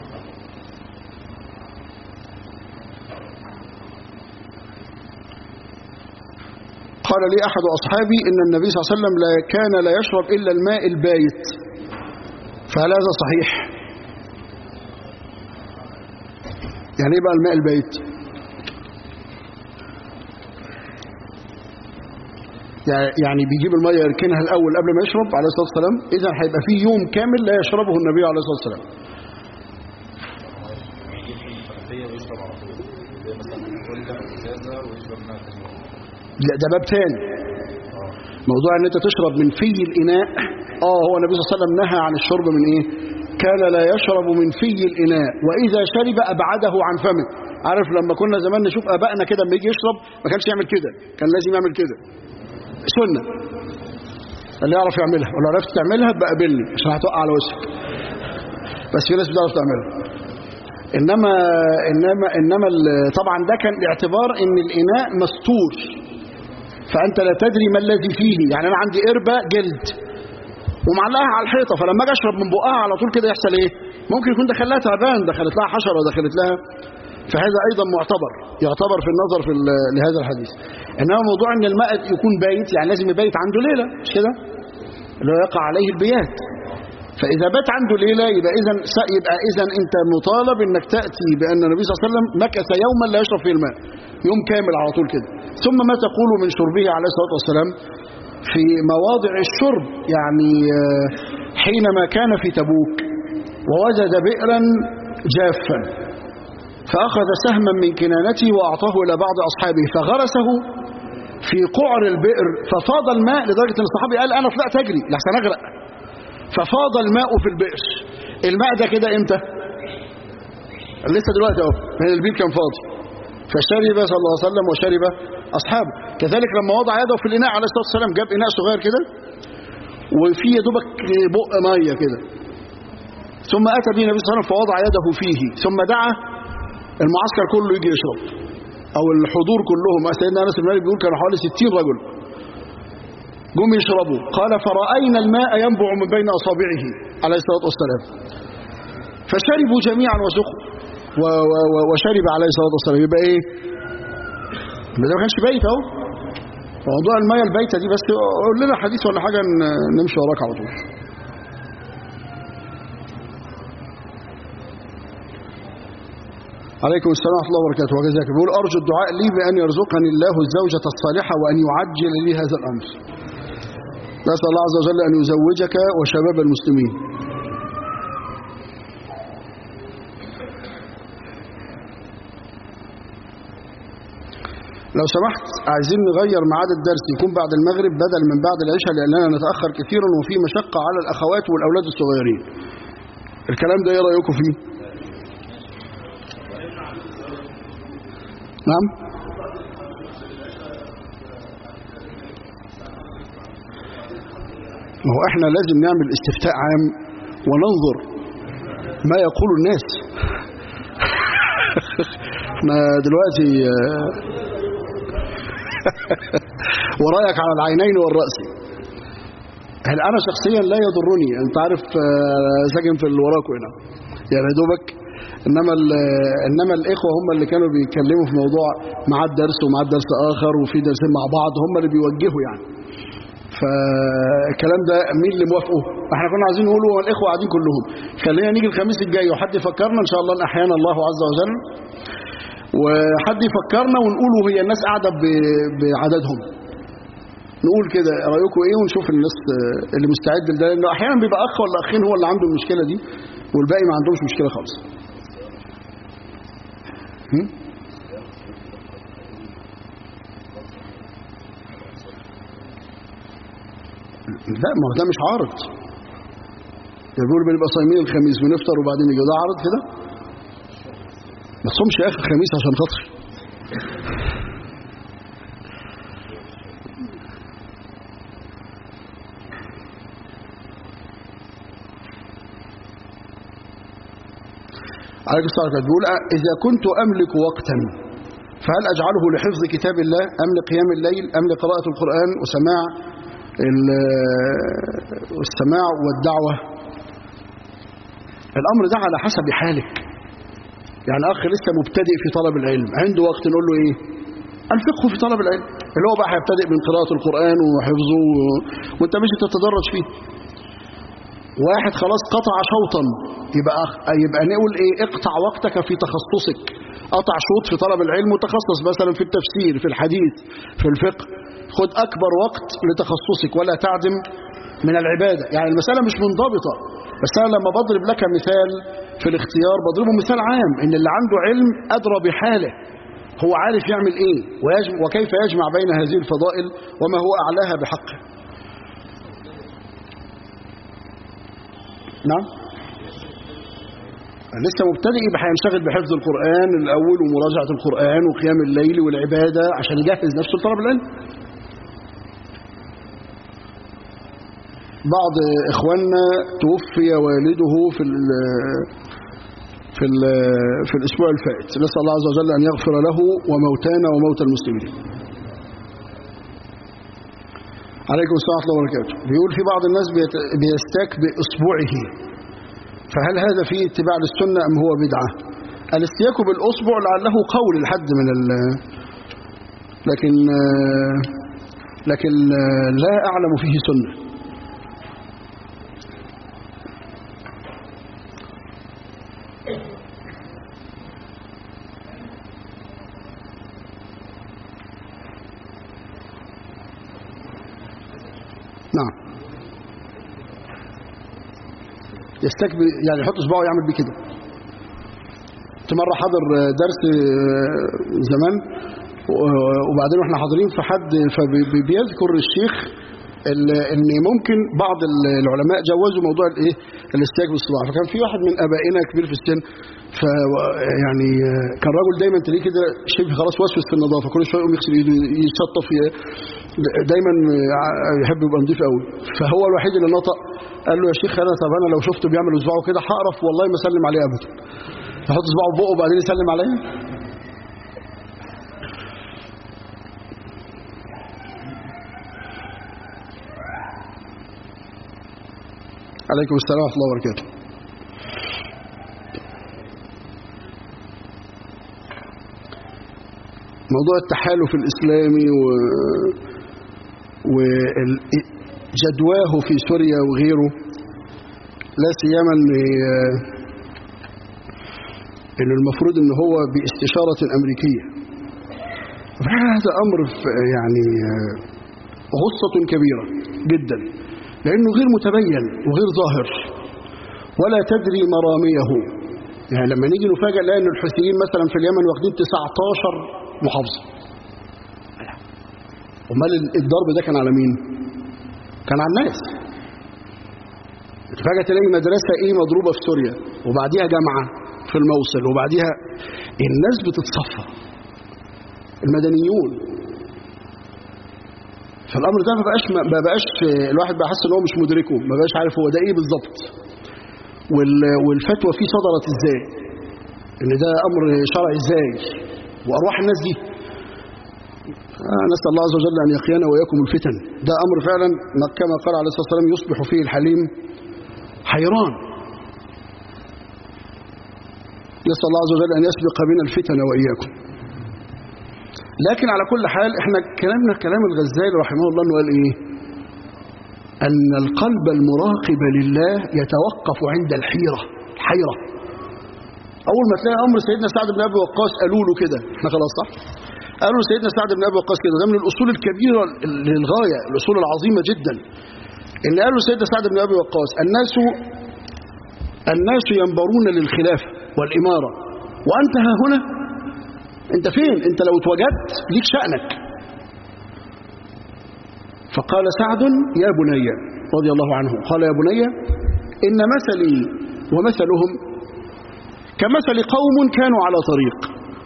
قال لي أحد أصحابي إن النبي صلى الله عليه وسلم لا كان لا يشرب إلا الماء البايت فهل هذا صحيح يعني إيه بقى الماء البايت يعني بيجيب المية يركنها الأول قبل ما يشرب عليه الصلاة والسلام إذا هيبقى فيه يوم كامل لا يشربه النبي عليه الصلاة والسلام لا ده باب تاني موضوع ان انت تشرب من في الاناء اه هو النبي صلى الله عليه وسلم نهى عن الشرب من ايه كان لا يشرب من في الاناء واذا شرب ابعده عن فمه عارف لما كنا زمان نشوف ابائنا كده لما يجي يشرب ما كانش يعمل كده كان لازم يعمل كده سنه اللي يعرف يعملها ولو عرفت تعملها بقى قابلني عشان هتوقع على وشك بس في ناس بتعرف تعملها انما انما انما طبعا ده كان باعتبار ان الاناء مستور فانت لا تدري ما الذي فيه يعني انا عندي قربه جلد ومعلقها على الحيطه فلما اجي اشرب من بقها على طول كده يحصل ايه ممكن يكون دخل لها تعبان دخلت لها حشره دخلت لها فهذا ايضا معتبر يعتبر في النظر في لهذا الحديث انما موضوع ان الماء يكون بايت يعني لازم يبيت عنده ليله مش كده اللي هو يقع عليه البيات فاذا بات عنده ليله يبقى اذا يبقى اذا انت مطالب انك تاتي بان النبي صلى الله عليه وسلم مكث يوما لا يشرب فيه الماء يوم كامل على طول كده ثم ما تقول من شربه عليه الصلاه والسلام في مواضع الشرب يعني حينما كان في تبوك ووجد بئرا جافا فأخذ سهما من كنانته وأعطاه إلى بعض أصحابه فغرسه في قعر البئر ففاض الماء لدرجة أن الصحابي قال أنا طلعت أجري لحسن أغرق ففاض الماء في البئر الماء ده كده إمتى لسه دلوقتي أهو من البير كان فاضي فشرب صلى الله عليه وسلم وشرب أصحابه كذلك لما وضع يده في الإناء عليه الصلاة والسلام جاب إناء صغير كده وفيه يا دوبك بق مية كده ثم أتى به النبي صلى الله عليه وسلم فوضع يده فيه ثم دعا المعسكر كله يجي يشرب او الحضور كلهم سيدنا انس بن مالك بيقول كانوا حوالي 60 رجل جم يشربوا قال فرأينا الماء ينبع من بين اصابعه عليه الصلاه والسلام فشربوا جميعا وسقوا وشرب عليه الصلاه والسلام يبقى ايه ده ما كانش بايت اهو موضوع الميه البايته دي بس قول لنا حديث ولا حاجه نمشي وراك على طول عليكم السلام ورحمة الله وبركاته وجزاك بيقول أرجو الدعاء لي بأن يرزقني الله الزوجة الصالحة وأن يعجل لي هذا الأمر نسأل الله عز وجل أن يزوجك وشباب المسلمين لو سمحت عايزين نغير ميعاد الدرس يكون بعد المغرب بدل من بعد العشاء لأننا نتأخر كثيرا وفي مشقة على الأخوات والأولاد الصغيرين الكلام ده ايه رأيكم فيه نعم ما هو احنا لازم نعمل استفتاء عام وننظر ما يقول الناس احنا دلوقتي ورأيك على العينين والرأس هل انا شخصيا لا يضرني انت عارف آه، ساكن في اللي وراكوا هنا يعني يا دوبك انما انما الاخوه هم اللي كانوا بيتكلموا في موضوع مع الدرس ومع درس اخر وفي درسين مع بعض هم اللي بيوجهوا يعني فالكلام ده مين اللي موافقه احنا كنا عايزين نقوله هو الاخوه قاعدين كلهم خلينا نيجي الخميس الجاي وحد يفكرنا ان شاء الله ان احيانا الله عز وجل وحد يفكرنا ونقوله هي الناس قاعده بعددهم نقول كده رايكم ايه ونشوف الناس اللي مستعد لده لانه احيانا بيبقى اخ ولا اخين هو اللي عنده المشكله دي والباقي ما عندهمش مشكله خالص لا ما هو ده مش عارض يقول بنبقى صايمين الخميس ونفطر وبعدين يجي ده عارض كده ما تصومش يا اخي الخميس عشان خاطري عليك الصلاة بيقول إذا كنت أملك وقتا فهل أجعله لحفظ كتاب الله أم لقيام الليل أم لقراءة القرآن وسماع السماع والدعوة الأمر ده على حسب حالك يعني أخ لسه مبتدئ في طلب العلم عنده وقت نقول له إيه الفقه في طلب العلم اللي هو بقى هيبتدئ من قراءة القرآن وحفظه وانت مش تتدرج فيه واحد خلاص قطع شوطا يبقى يبقى نقول ايه اقطع وقتك في تخصصك قطع شوط في طلب العلم وتخصص مثلا في التفسير في الحديث في الفقه خد اكبر وقت لتخصصك ولا تعدم من العبادة يعني المسألة مش منضبطة بس انا لما بضرب لك مثال في الاختيار بضربه مثال عام ان اللي عنده علم ادرى بحاله هو عارف يعمل ايه وكيف يجمع بين هذه الفضائل وما هو اعلاها بحقه نعم لسه مبتدئ يبقى هينشغل بحفظ القرآن الأول ومراجعة القرآن وقيام الليل والعبادة عشان يجهز نفسه لطلب العلم بعض إخواننا توفي والده في ال في ال في الأسبوع الفائت نسأل الله عز وجل أن يغفر له وموتانا وموتى المسلمين عليكم السلام ورحمة الله وبركاته بيقول في بعض الناس بيستاك بإصبعه فهل هذا فيه اتباع للسنة أم هو بدعة الاستياك بالأصبع لعله قول لحد من ال لكن لكن لا أعلم فيه سنة نعم يستكبر يعني يحط صباعه يعمل بيه كده كنت مره حاضر درس زمان وبعدين واحنا حاضرين في حد فبيذكر الشيخ ان ممكن بعض العلماء جوزوا موضوع الايه الاستياك بالصباع فكان في واحد من ابائنا كبير في السن ف يعني كان راجل دايما تلاقيه كده شبه خلاص وسوس في النظافه كل شويه يقوم يغسل ايده يتشطف دايما يحب يبقى نضيف قوي فهو الوحيد اللي نطق قال له يا شيخ انا طب انا لو شفته بيعمل صباعه كده هقرف والله ما اسلم عليه ابدا يحط صباعه في بقه وبعدين يسلم عليا عليكم السلام ورحمه الله وبركاته موضوع التحالف الإسلامي و... وجدواه في سوريا وغيره لا سيما ان انه المفروض ان هو باستشارة امريكية هذا امر يعني غصة كبيرة جدا لانه غير متبين وغير ظاهر ولا تدري مراميه يعني لما نيجي نفاجئ نلاقي ان الحوثيين مثلا في اليمن واخدين 19 محافظة امال الضرب ده كان على مين كان على الناس فجأة تلاقي مدرسة ايه مضروبة في سوريا وبعديها جامعة في الموصل وبعديها الناس بتتصفى المدنيون فالامر ده ما بقاش ما بقاش الواحد بقى حاسس ان هو مش مدركه ما بقاش عارف هو ده ايه بالظبط والفتوى فيه صدرت ازاي ان ده امر شرعي ازاي وارواح الناس دي آه، نسأل الله عز وجل أن يقينا وإياكم الفتن ده أمر فعلا كما قال عليه الصلاة والسلام يصبح فيه الحليم حيران نسأل الله عز وجل أن يسبق بنا الفتن وإياكم لكن على كل حال احنا كلامنا كلام الغزالي رحمه الله انه قال ايه ان القلب المراقب لله يتوقف عند الحيرة الحيرة اول ما تلاقي امر سيدنا سعد بن ابي وقاص قالوا له كده احنا خلاص صح قالوا سيدنا سعد بن ابي وقاص كده ده من الاصول الكبيرة للغاية الاصول العظيمة جدا ان قالوا سيدنا سعد بن ابي وقاص الناس الناس ينبرون للخلافة والإمارة وأنت ها هنا أنت فين أنت لو اتوجدت ليك شأنك فقال سعد يا بني رضي الله عنه قال يا بني إن مثلي ومثلهم كمثل قوم كانوا على طريق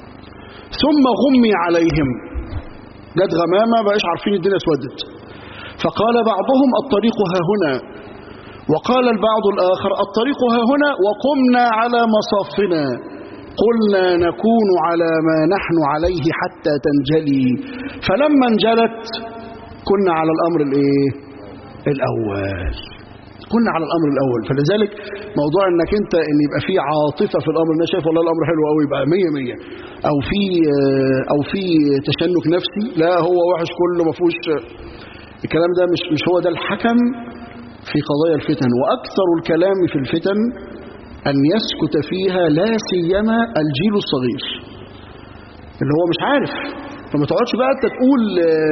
ثم غمي عليهم جت غمامة بقاش عارفين الدنيا اسودت فقال بعضهم الطريق ها هنا وقال البعض الآخر الطريق ها هنا وقمنا على مصافنا قلنا نكون على ما نحن عليه حتى تنجلي فلما انجلت كنا على الأمر الايه الأول كنا على الأمر الأول فلذلك موضوع انك انت ان يبقى في عاطفة في الأمر انا شايف والله الأمر حلو قوي يبقى مية مية أو في أو في تشنك نفسي لا هو وحش كله ما فيهوش الكلام ده مش مش هو ده الحكم في قضايا الفتن وأكثر الكلام في الفتن أن يسكت فيها لا سيما الجيل الصغير اللي هو مش عارف فما تقعدش بقى انت تقول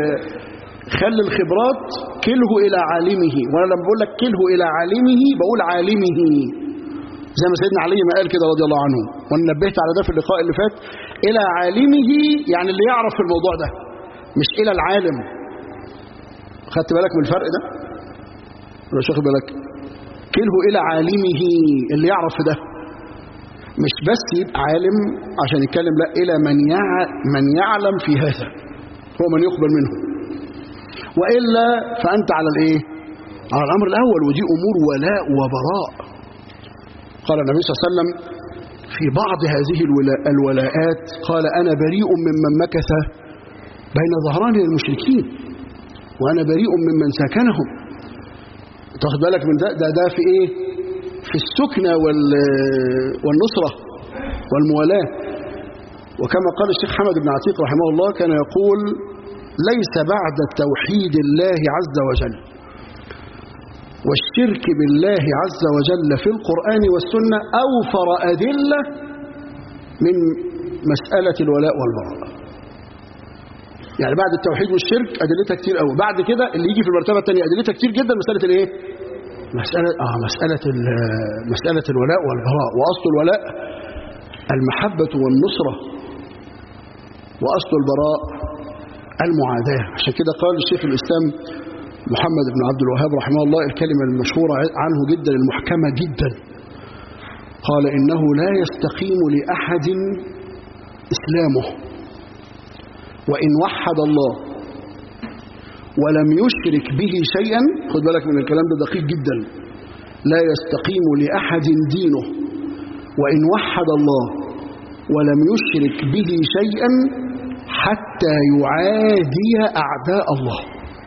خلي الخبرات كله إلى عالمه وأنا لما بقول لك كله إلى عالمه بقول عالمه زي ما سيدنا علي ما قال كده رضي الله عنه وأنا نبهت على ده في اللقاء اللي فات إلى عالمه يعني اللي يعرف في الموضوع ده مش إلى العالم خدت بالك من الفرق ده ولا شاخد بالك كله إلى عالمه اللي يعرف في ده مش بس يبقى عالم عشان يتكلم لا إلى من يع... من يعلم في هذا هو من يقبل منه وإلا فأنت على الإيه على الأمر الأول ودي أمور ولاء وبراء قال النبي صلى الله عليه وسلم في بعض هذه الولا... الولاءات قال أنا بريء ممن مكث بين ظهران المشركين وأنا بريء ممن سكنهم تاخد بالك من ده ده, ده في ايه في السكنة وال والنصرة والموالاة وكما قال الشيخ حمد بن عتيق رحمه الله كان يقول ليس بعد توحيد الله عز وجل والشرك بالله عز وجل في القرآن والسنة أوفر أدلة من مسألة الولاء والبراء يعني بعد التوحيد والشرك أدلتها كتير قوي بعد كده اللي يجي في المرتبة الثانية أدلتها كتير جدا مسألة الايه مسألة آه مسألة مسألة الولاء والبراء وأصل الولاء المحبة والنصرة وأصل البراء المعاداة عشان كده قال الشيخ الإسلام محمد بن عبد الوهاب رحمه الله الكلمة المشهورة عنه جدا المحكمة جدا قال إنه لا يستقيم لأحد إسلامه وإن وحد الله ولم يشرك به شيئا خد بالك من الكلام ده دقيق جدا لا يستقيم لأحد دينه وإن وحد الله ولم يشرك به شيئا حتى يعادي أعداء الله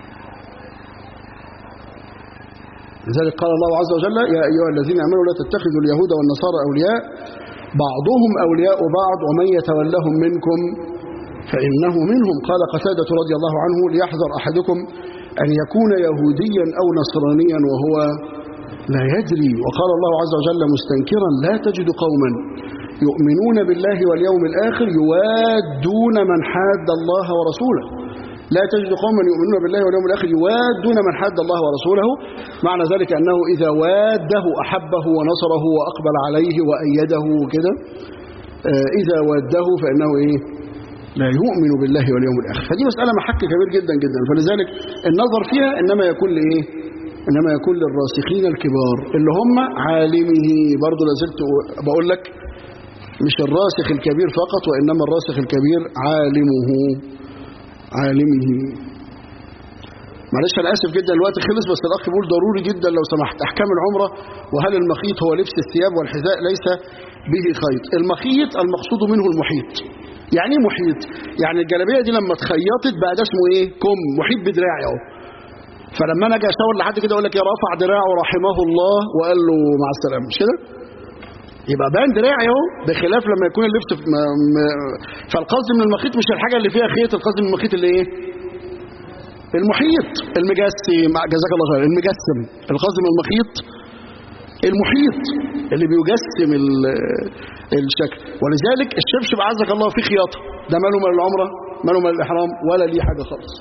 لذلك قال الله عز وجل يا أيها الذين آمنوا لا تتخذوا اليهود والنصارى أولياء بعضهم أولياء بعض ومن يتولهم منكم فإنه منهم قال قتادة رضي الله عنه ليحذر أحدكم أن يكون يهوديا أو نصرانيا وهو لا يدري وقال الله عز وجل مستنكرا لا تجد قوما يؤمنون بالله واليوم الآخر يوادون من حاد الله ورسوله لا تجد قوما يؤمنون بالله واليوم الآخر يوادون من حاد الله ورسوله معنى ذلك أنه إذا واده أحبه ونصره وأقبل عليه وأيده وكده إذا واده فإنه إيه لا يؤمن بالله واليوم الآخر فدي مسألة محك كبير جدا جدا فلذلك النظر فيها إنما يكون لإيه إنما يكون للراسخين الكبار اللي هم عالمه برضو لازلت بقول لك مش الراسخ الكبير فقط وإنما الراسخ الكبير عالمه عالمه معلش انا اسف جدا الوقت خلص بس الاخ بيقول ضروري جدا لو سمحت احكام العمره وهل المخيط هو لبس الثياب والحذاء ليس به خيط المخيط المقصود منه المحيط يعني ايه محيط يعني الجلابيه دي لما اتخيطت بقى ده اسمه ايه كم محيط بدراعي اهو فلما انا اجي اشاور لحد كده اقول لك يا رفع دراعه رحمه الله وقال له مع السلامه مش كده يبقى بان دراعي اهو بخلاف لما يكون اللبس في م... م... فالقصد من المخيط مش الحاجه اللي فيها خيط القصد من المخيط اللي ايه المحيط المجسم جزاك الله خير المجسم القصد من المخيط المحيط اللي بيجسم الشكل ولذلك الشبشب عزك الله فيه خياطه ده ماله مال العمره ماله مال الاحرام ولا ليه حاجه خالص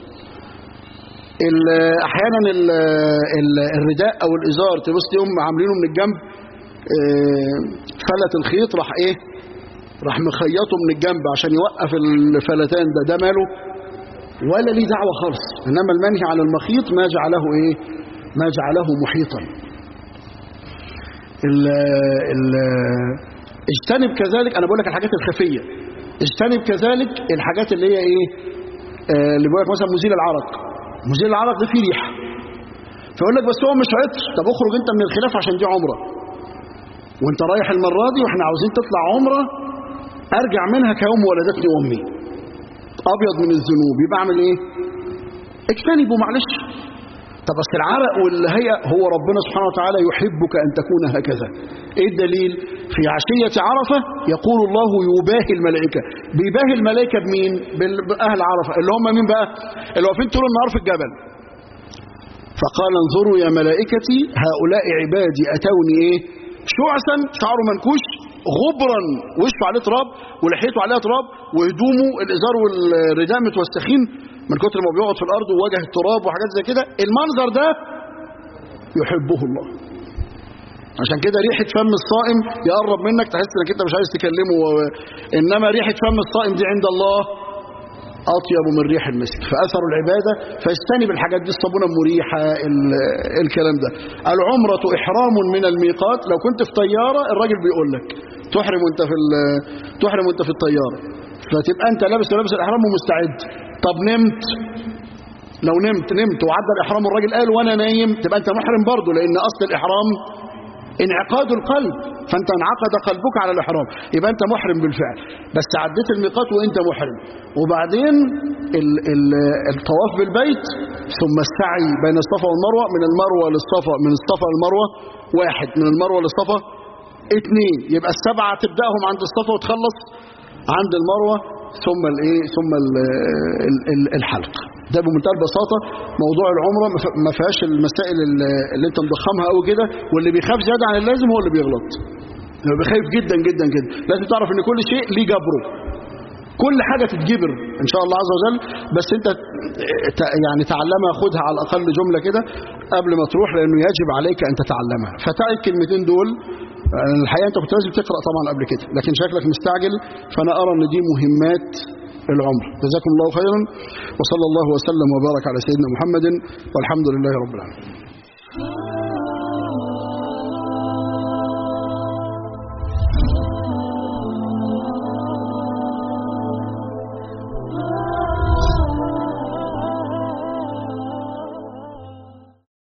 احيانا ال ال الرداء او الازار تبص يوم عاملينه من الجنب فلت الخيط راح ايه راح مخيطه من الجنب عشان يوقف الفلتان ده ده ماله ولا ليه دعوه خالص انما المنهي عن المخيط ما جعله ايه ما جعله محيطا ال ال اجتنب كذلك انا بقول لك الحاجات الخفيه اجتنب كذلك الحاجات اللي هي ايه آه اللي بيقول لك مثلا مزيل العرق مزيل العرق ده فيه ريحه فيقول لك بس هو مش عطر طب اخرج انت من الخلاف عشان دي عمره وانت رايح المره دي واحنا عاوزين تطلع عمره ارجع منها كيوم ولدتني امي ابيض من الذنوب يبقى اعمل ايه اجتنبوا معلش طب بس العرق والهيئة هو ربنا سبحانه وتعالى يحبك أن تكون هكذا إيه الدليل في عشية عرفة يقول الله يباهي الملائكة بيباهي الملائكة بمين بأهل عرفة اللي هم مين بقى اللي واقفين طول النهار في الجبل فقال انظروا يا ملائكتي هؤلاء عبادي أتوني إيه شعثا شعره منكوش غبرا وشه عليه تراب ولحيته عليها تراب وهدومه الازار والرداء متوسخين من كتر ما بيقعد في الارض وواجه التراب وحاجات زي كده المنظر ده يحبه الله عشان كده ريحة فم الصائم يقرب منك تحس انك انت مش عايز تكلمه و... انما ريحة فم الصائم دي عند الله اطيب من ريح المسك فاثر العبادة فاجتنب الحاجات دي الصابونة مريحة ال... الكلام ده العمرة احرام من الميقات لو كنت في طيارة الراجل بيقول لك تحرم وانت في ال... تحرم وانت في الطيارة فتبقى انت لابس لابس الاحرام ومستعد طب نمت لو نمت نمت وعدى الاحرام والراجل قال وانا نايم تبقى انت محرم برضه لان اصل الاحرام انعقاد القلب فانت انعقد قلبك على الاحرام يبقى انت محرم بالفعل بس عديت الميقات وانت محرم وبعدين ال ال الطواف بالبيت ثم السعي بين الصفا والمروه من المروه للصفا من الصفا للمروه واحد من المروه للصفا اثنين يبقى السبعه تبداهم عند الصفا وتخلص عند المروه ثم الايه ثم ال ال الحلق ده بمنتهى البساطه موضوع العمره ما فيهاش المسائل اللي انت مضخمها قوي كده واللي بيخاف زياده عن اللازم هو اللي بيغلط اللي بيخاف جدا جدا جدا لازم تعرف ان كل شيء ليه جبره كل حاجه تتجبر ان شاء الله عز وجل بس انت يعني تعلمها خدها على الاقل جمله كده قبل ما تروح لانه يجب عليك ان تتعلمها فتعي الكلمتين دول الحقيقه انت كنت لازم تقرا طبعا قبل كده لكن شكلك مستعجل فانا ارى ان دي مهمات العمر جزاكم الله خيرا وصلى الله وسلم وبارك على سيدنا محمد والحمد لله رب العالمين